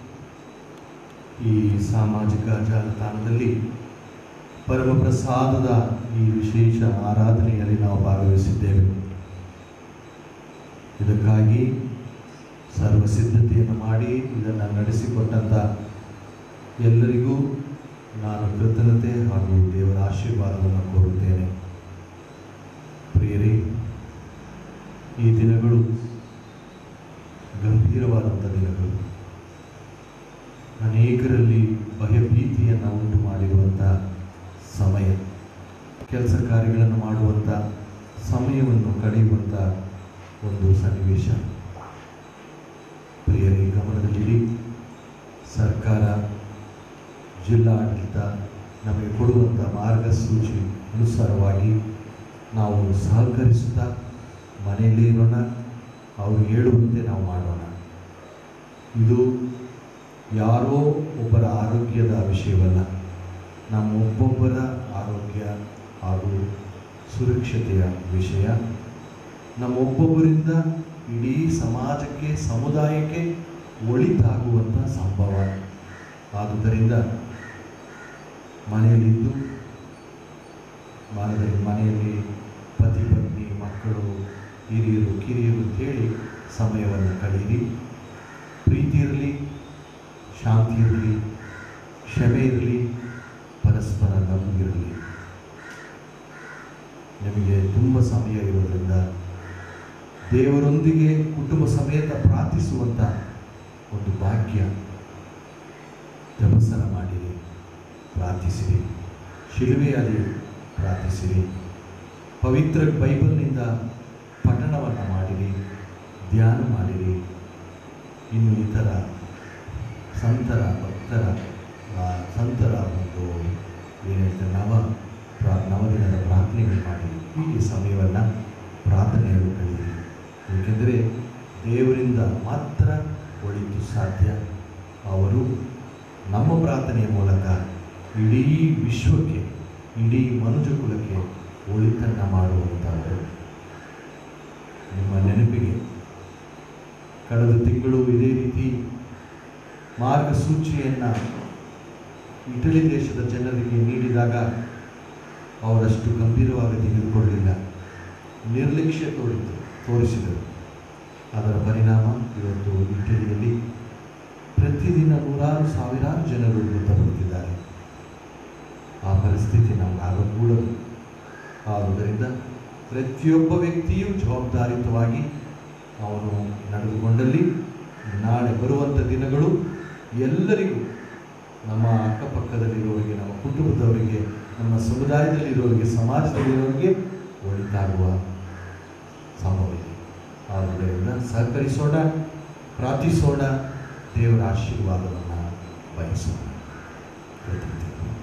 ಈ ಸಾಮಾಜಿಕ ಜಾಲತಾಣದಲ್ಲಿ ಪರಮಪ್ರಸಾದದ ಈ ವಿಶೇಷ ಆರಾಧನೆಯಲ್ಲಿ ನಾವು ಭಾಗವಹಿಸಿದ್ದೇವೆ ಇದಕ್ಕಾಗಿ ಸರ್ವ ಸಿದ್ಧತೆಯನ್ನು ಮಾಡಿ ಇದನ್ನು ನಡೆಸಿಕೊಟ್ಟಂಥ ಎಲ್ಲರಿಗೂ ನಾನು ಕೃತಜ್ಞತೆ ಹಾಗೂ ದೇವರ ಆಶೀರ್ವಾದವನ್ನು ಕೋರುತ್ತೇನೆ ಪ್ರಿಯರೇ ಈ ದಿನಗಳು ಗಂಭೀರವಾದಂಥ ದಿನಗಳು ಅನೇಕರಲ್ಲಿ ಭಯಭೀತಿಯನ್ನು ಉಂಟು ಮಾಡಿರುವಂಥ ಸಮಯ ಕೆಲಸ ಕಾರ್ಯಗಳನ್ನು ಮಾಡುವಂಥ ಸಮಯವನ್ನು ಕಳೆಯುವಂಥ ಒಂದು ಸನ್ನಿವೇಶ ಪ್ರಿಯರೇ ಗಮನದಲ್ಲಿಡಿ ಸರ್ಕಾರ ಜಿಲ್ಲಾ ಆಡಳಿತ ನಮಗೆ ಕೊಡುವಂಥ ಮಾರ್ಗಸೂಚಿ ಅನುಸಾರವಾಗಿ ನಾವು ಸಹಕರಿಸುತ್ತಾ ಮನೆಯಲ್ಲಿ ಇರೋಣ ಅವರು ಹೇಳುವಂತೆ ನಾವು ಮಾಡೋಣ ಇದು ಯಾರೋ ಒಬ್ಬರ ಆರೋಗ್ಯದ ವಿಷಯವಲ್ಲ ನಮ್ಮ ಒಬ್ಬೊಬ್ಬರ ಆರೋಗ್ಯ ಹಾಗೂ ಸುರಕ್ಷತೆಯ ವಿಷಯ ನಮ್ಮೊಬ್ಬೊಬ್ಬರಿಂದ ಇಡೀ ಸಮಾಜಕ್ಕೆ ಸಮುದಾಯಕ್ಕೆ ಒಳಿತಾಗುವಂಥ ಸಂಭವ ಆದುದರಿಂದ ಮನೆಯಲ್ಲಿದ್ದು ಮನದಲ್ಲಿ ಮನೆಯಲ್ಲಿ ಪತಿ ಪತ್ನಿ ಮಕ್ಕಳು ಹಿರಿಯರು ಕಿರಿಯರು ಅಂತೇಳಿ ಸಮಯವನ್ನು ಕಳೆಯಿರಿ ಪ್ರೀತಿ ಇರಲಿ ಶಾಂತಿ ಇರಲಿ ಕ್ಷಮೆ ಇರಲಿ ಪರಸ್ಪರ ನಂಬಿರಲಿ ನಿಮಗೆ ತುಂಬ ಸಮಯ ಇರೋದ್ರಿಂದ ದೇವರೊಂದಿಗೆ ಕುಟುಂಬ ಸಮೇತ ಪ್ರಾರ್ಥಿಸುವಂಥ ಒಂದು ಭಾಗ್ಯ ಜಪಸರ ಮಾಡಿರಿ ಪ್ರಾರ್ಥಿಸಿರಿ ಶಿಲುವೆಯಲ್ಲಿ ಪ್ರಾರ್ಥಿಸಿರಿ ಪವಿತ್ರ ಬೈಬಲ್ನಿಂದ ಪಠಣವನ್ನು ಮಾಡಿರಿ ಧ್ಯಾನ ಮಾಡಿರಿ ಇನ್ನು ಇತರ ಸಂತರ ಭಕ್ತರ ಆ, ಸಂತರ ಒಂದು ಏನು ಹೇಳ್ತಾರೆ ನವ ಪ್ರಾ ನವದಿನದ ಪ್ರಾರ್ಥನೆಗಳು ಮಾಡಿ ಈ ಸಮಯವನ್ನು ಪ್ರಾರ್ಥನೆಗಳು ಕಳೆಯಿರಿ ಏಕೆಂದರೆ ದೇವರಿಂದ ಮಾತ್ರ ಒಳಿತು ಸಾಧ್ಯ ಅವರು ನಮ್ಮ ಪ್ರಾರ್ಥನೆಯ ಮೂಲಕ ಇಡೀ ವಿಶ್ವಕ್ಕೆ ಇಡೀ ಮನುಜ ಕುಲಕ್ಕೆ ಒಳಿತನ್ನು ಮಾಡುವಂಥವರು ನಿಮ್ಮ ನೆನಪಿಗೆ ಕಳೆದ ತಿಂಗಳು ಇದೇ ರೀತಿ ಮಾರ್ಗಸೂಚಿಯನ್ನು ಇಟಲಿ ದೇಶದ ಜನರಿಗೆ ನೀಡಿದಾಗ ಅವರಷ್ಟು ಗಂಭೀರವಾಗಿ ತೆಗೆದುಕೊಳ್ಳಲಿಲ್ಲ ನಿರ್ಲಕ್ಷ್ಯ ತೋರಿತು ತೋರಿಸಿದರು ಅದರ ಪರಿಣಾಮ ಇವತ್ತು ಇಟಲಿಯಲ್ಲಿ ಪ್ರತಿದಿನ ನೂರಾರು ಸಾವಿರಾರು ಜನರು ಮೃತಪಡುತ್ತಿದ್ದಾರೆ ಆ ಪರಿಸ್ಥಿತಿ ನಮಗಾಗಕೂಡದು ಆದುದರಿಂದ ಪ್ರತಿಯೊಬ್ಬ ವ್ಯಕ್ತಿಯೂ ಜವಾಬ್ದಾರಿತವಾಗಿ ಅವನು ನಡೆದುಕೊಂಡಲ್ಲಿ ನಾಳೆ ಬರುವಂಥ ದಿನಗಳು ಎಲ್ಲರಿಗೂ ನಮ್ಮ ಅಕ್ಕಪಕ್ಕದಲ್ಲಿರೋರಿಗೆ ನಮ್ಮ ಕುಟುಂಬದವರಿಗೆ ನಮ್ಮ ಸಮುದಾಯದಲ್ಲಿರೋರಿಗೆ ಸಮಾಜದಲ್ಲಿರೋರಿಗೆ ಒಳಿತಾಗುವ ಸಂಭವ ಇದೆ ಆದುದರಿಂದ ಸಹಕರಿಸೋಣ ಪ್ರಾರ್ಥಿಸೋಣ ದೇವರ ಆಶೀರ್ವಾದವನ್ನು ಬಯಸೋಣ ಕೃತಜ್ಞತೆ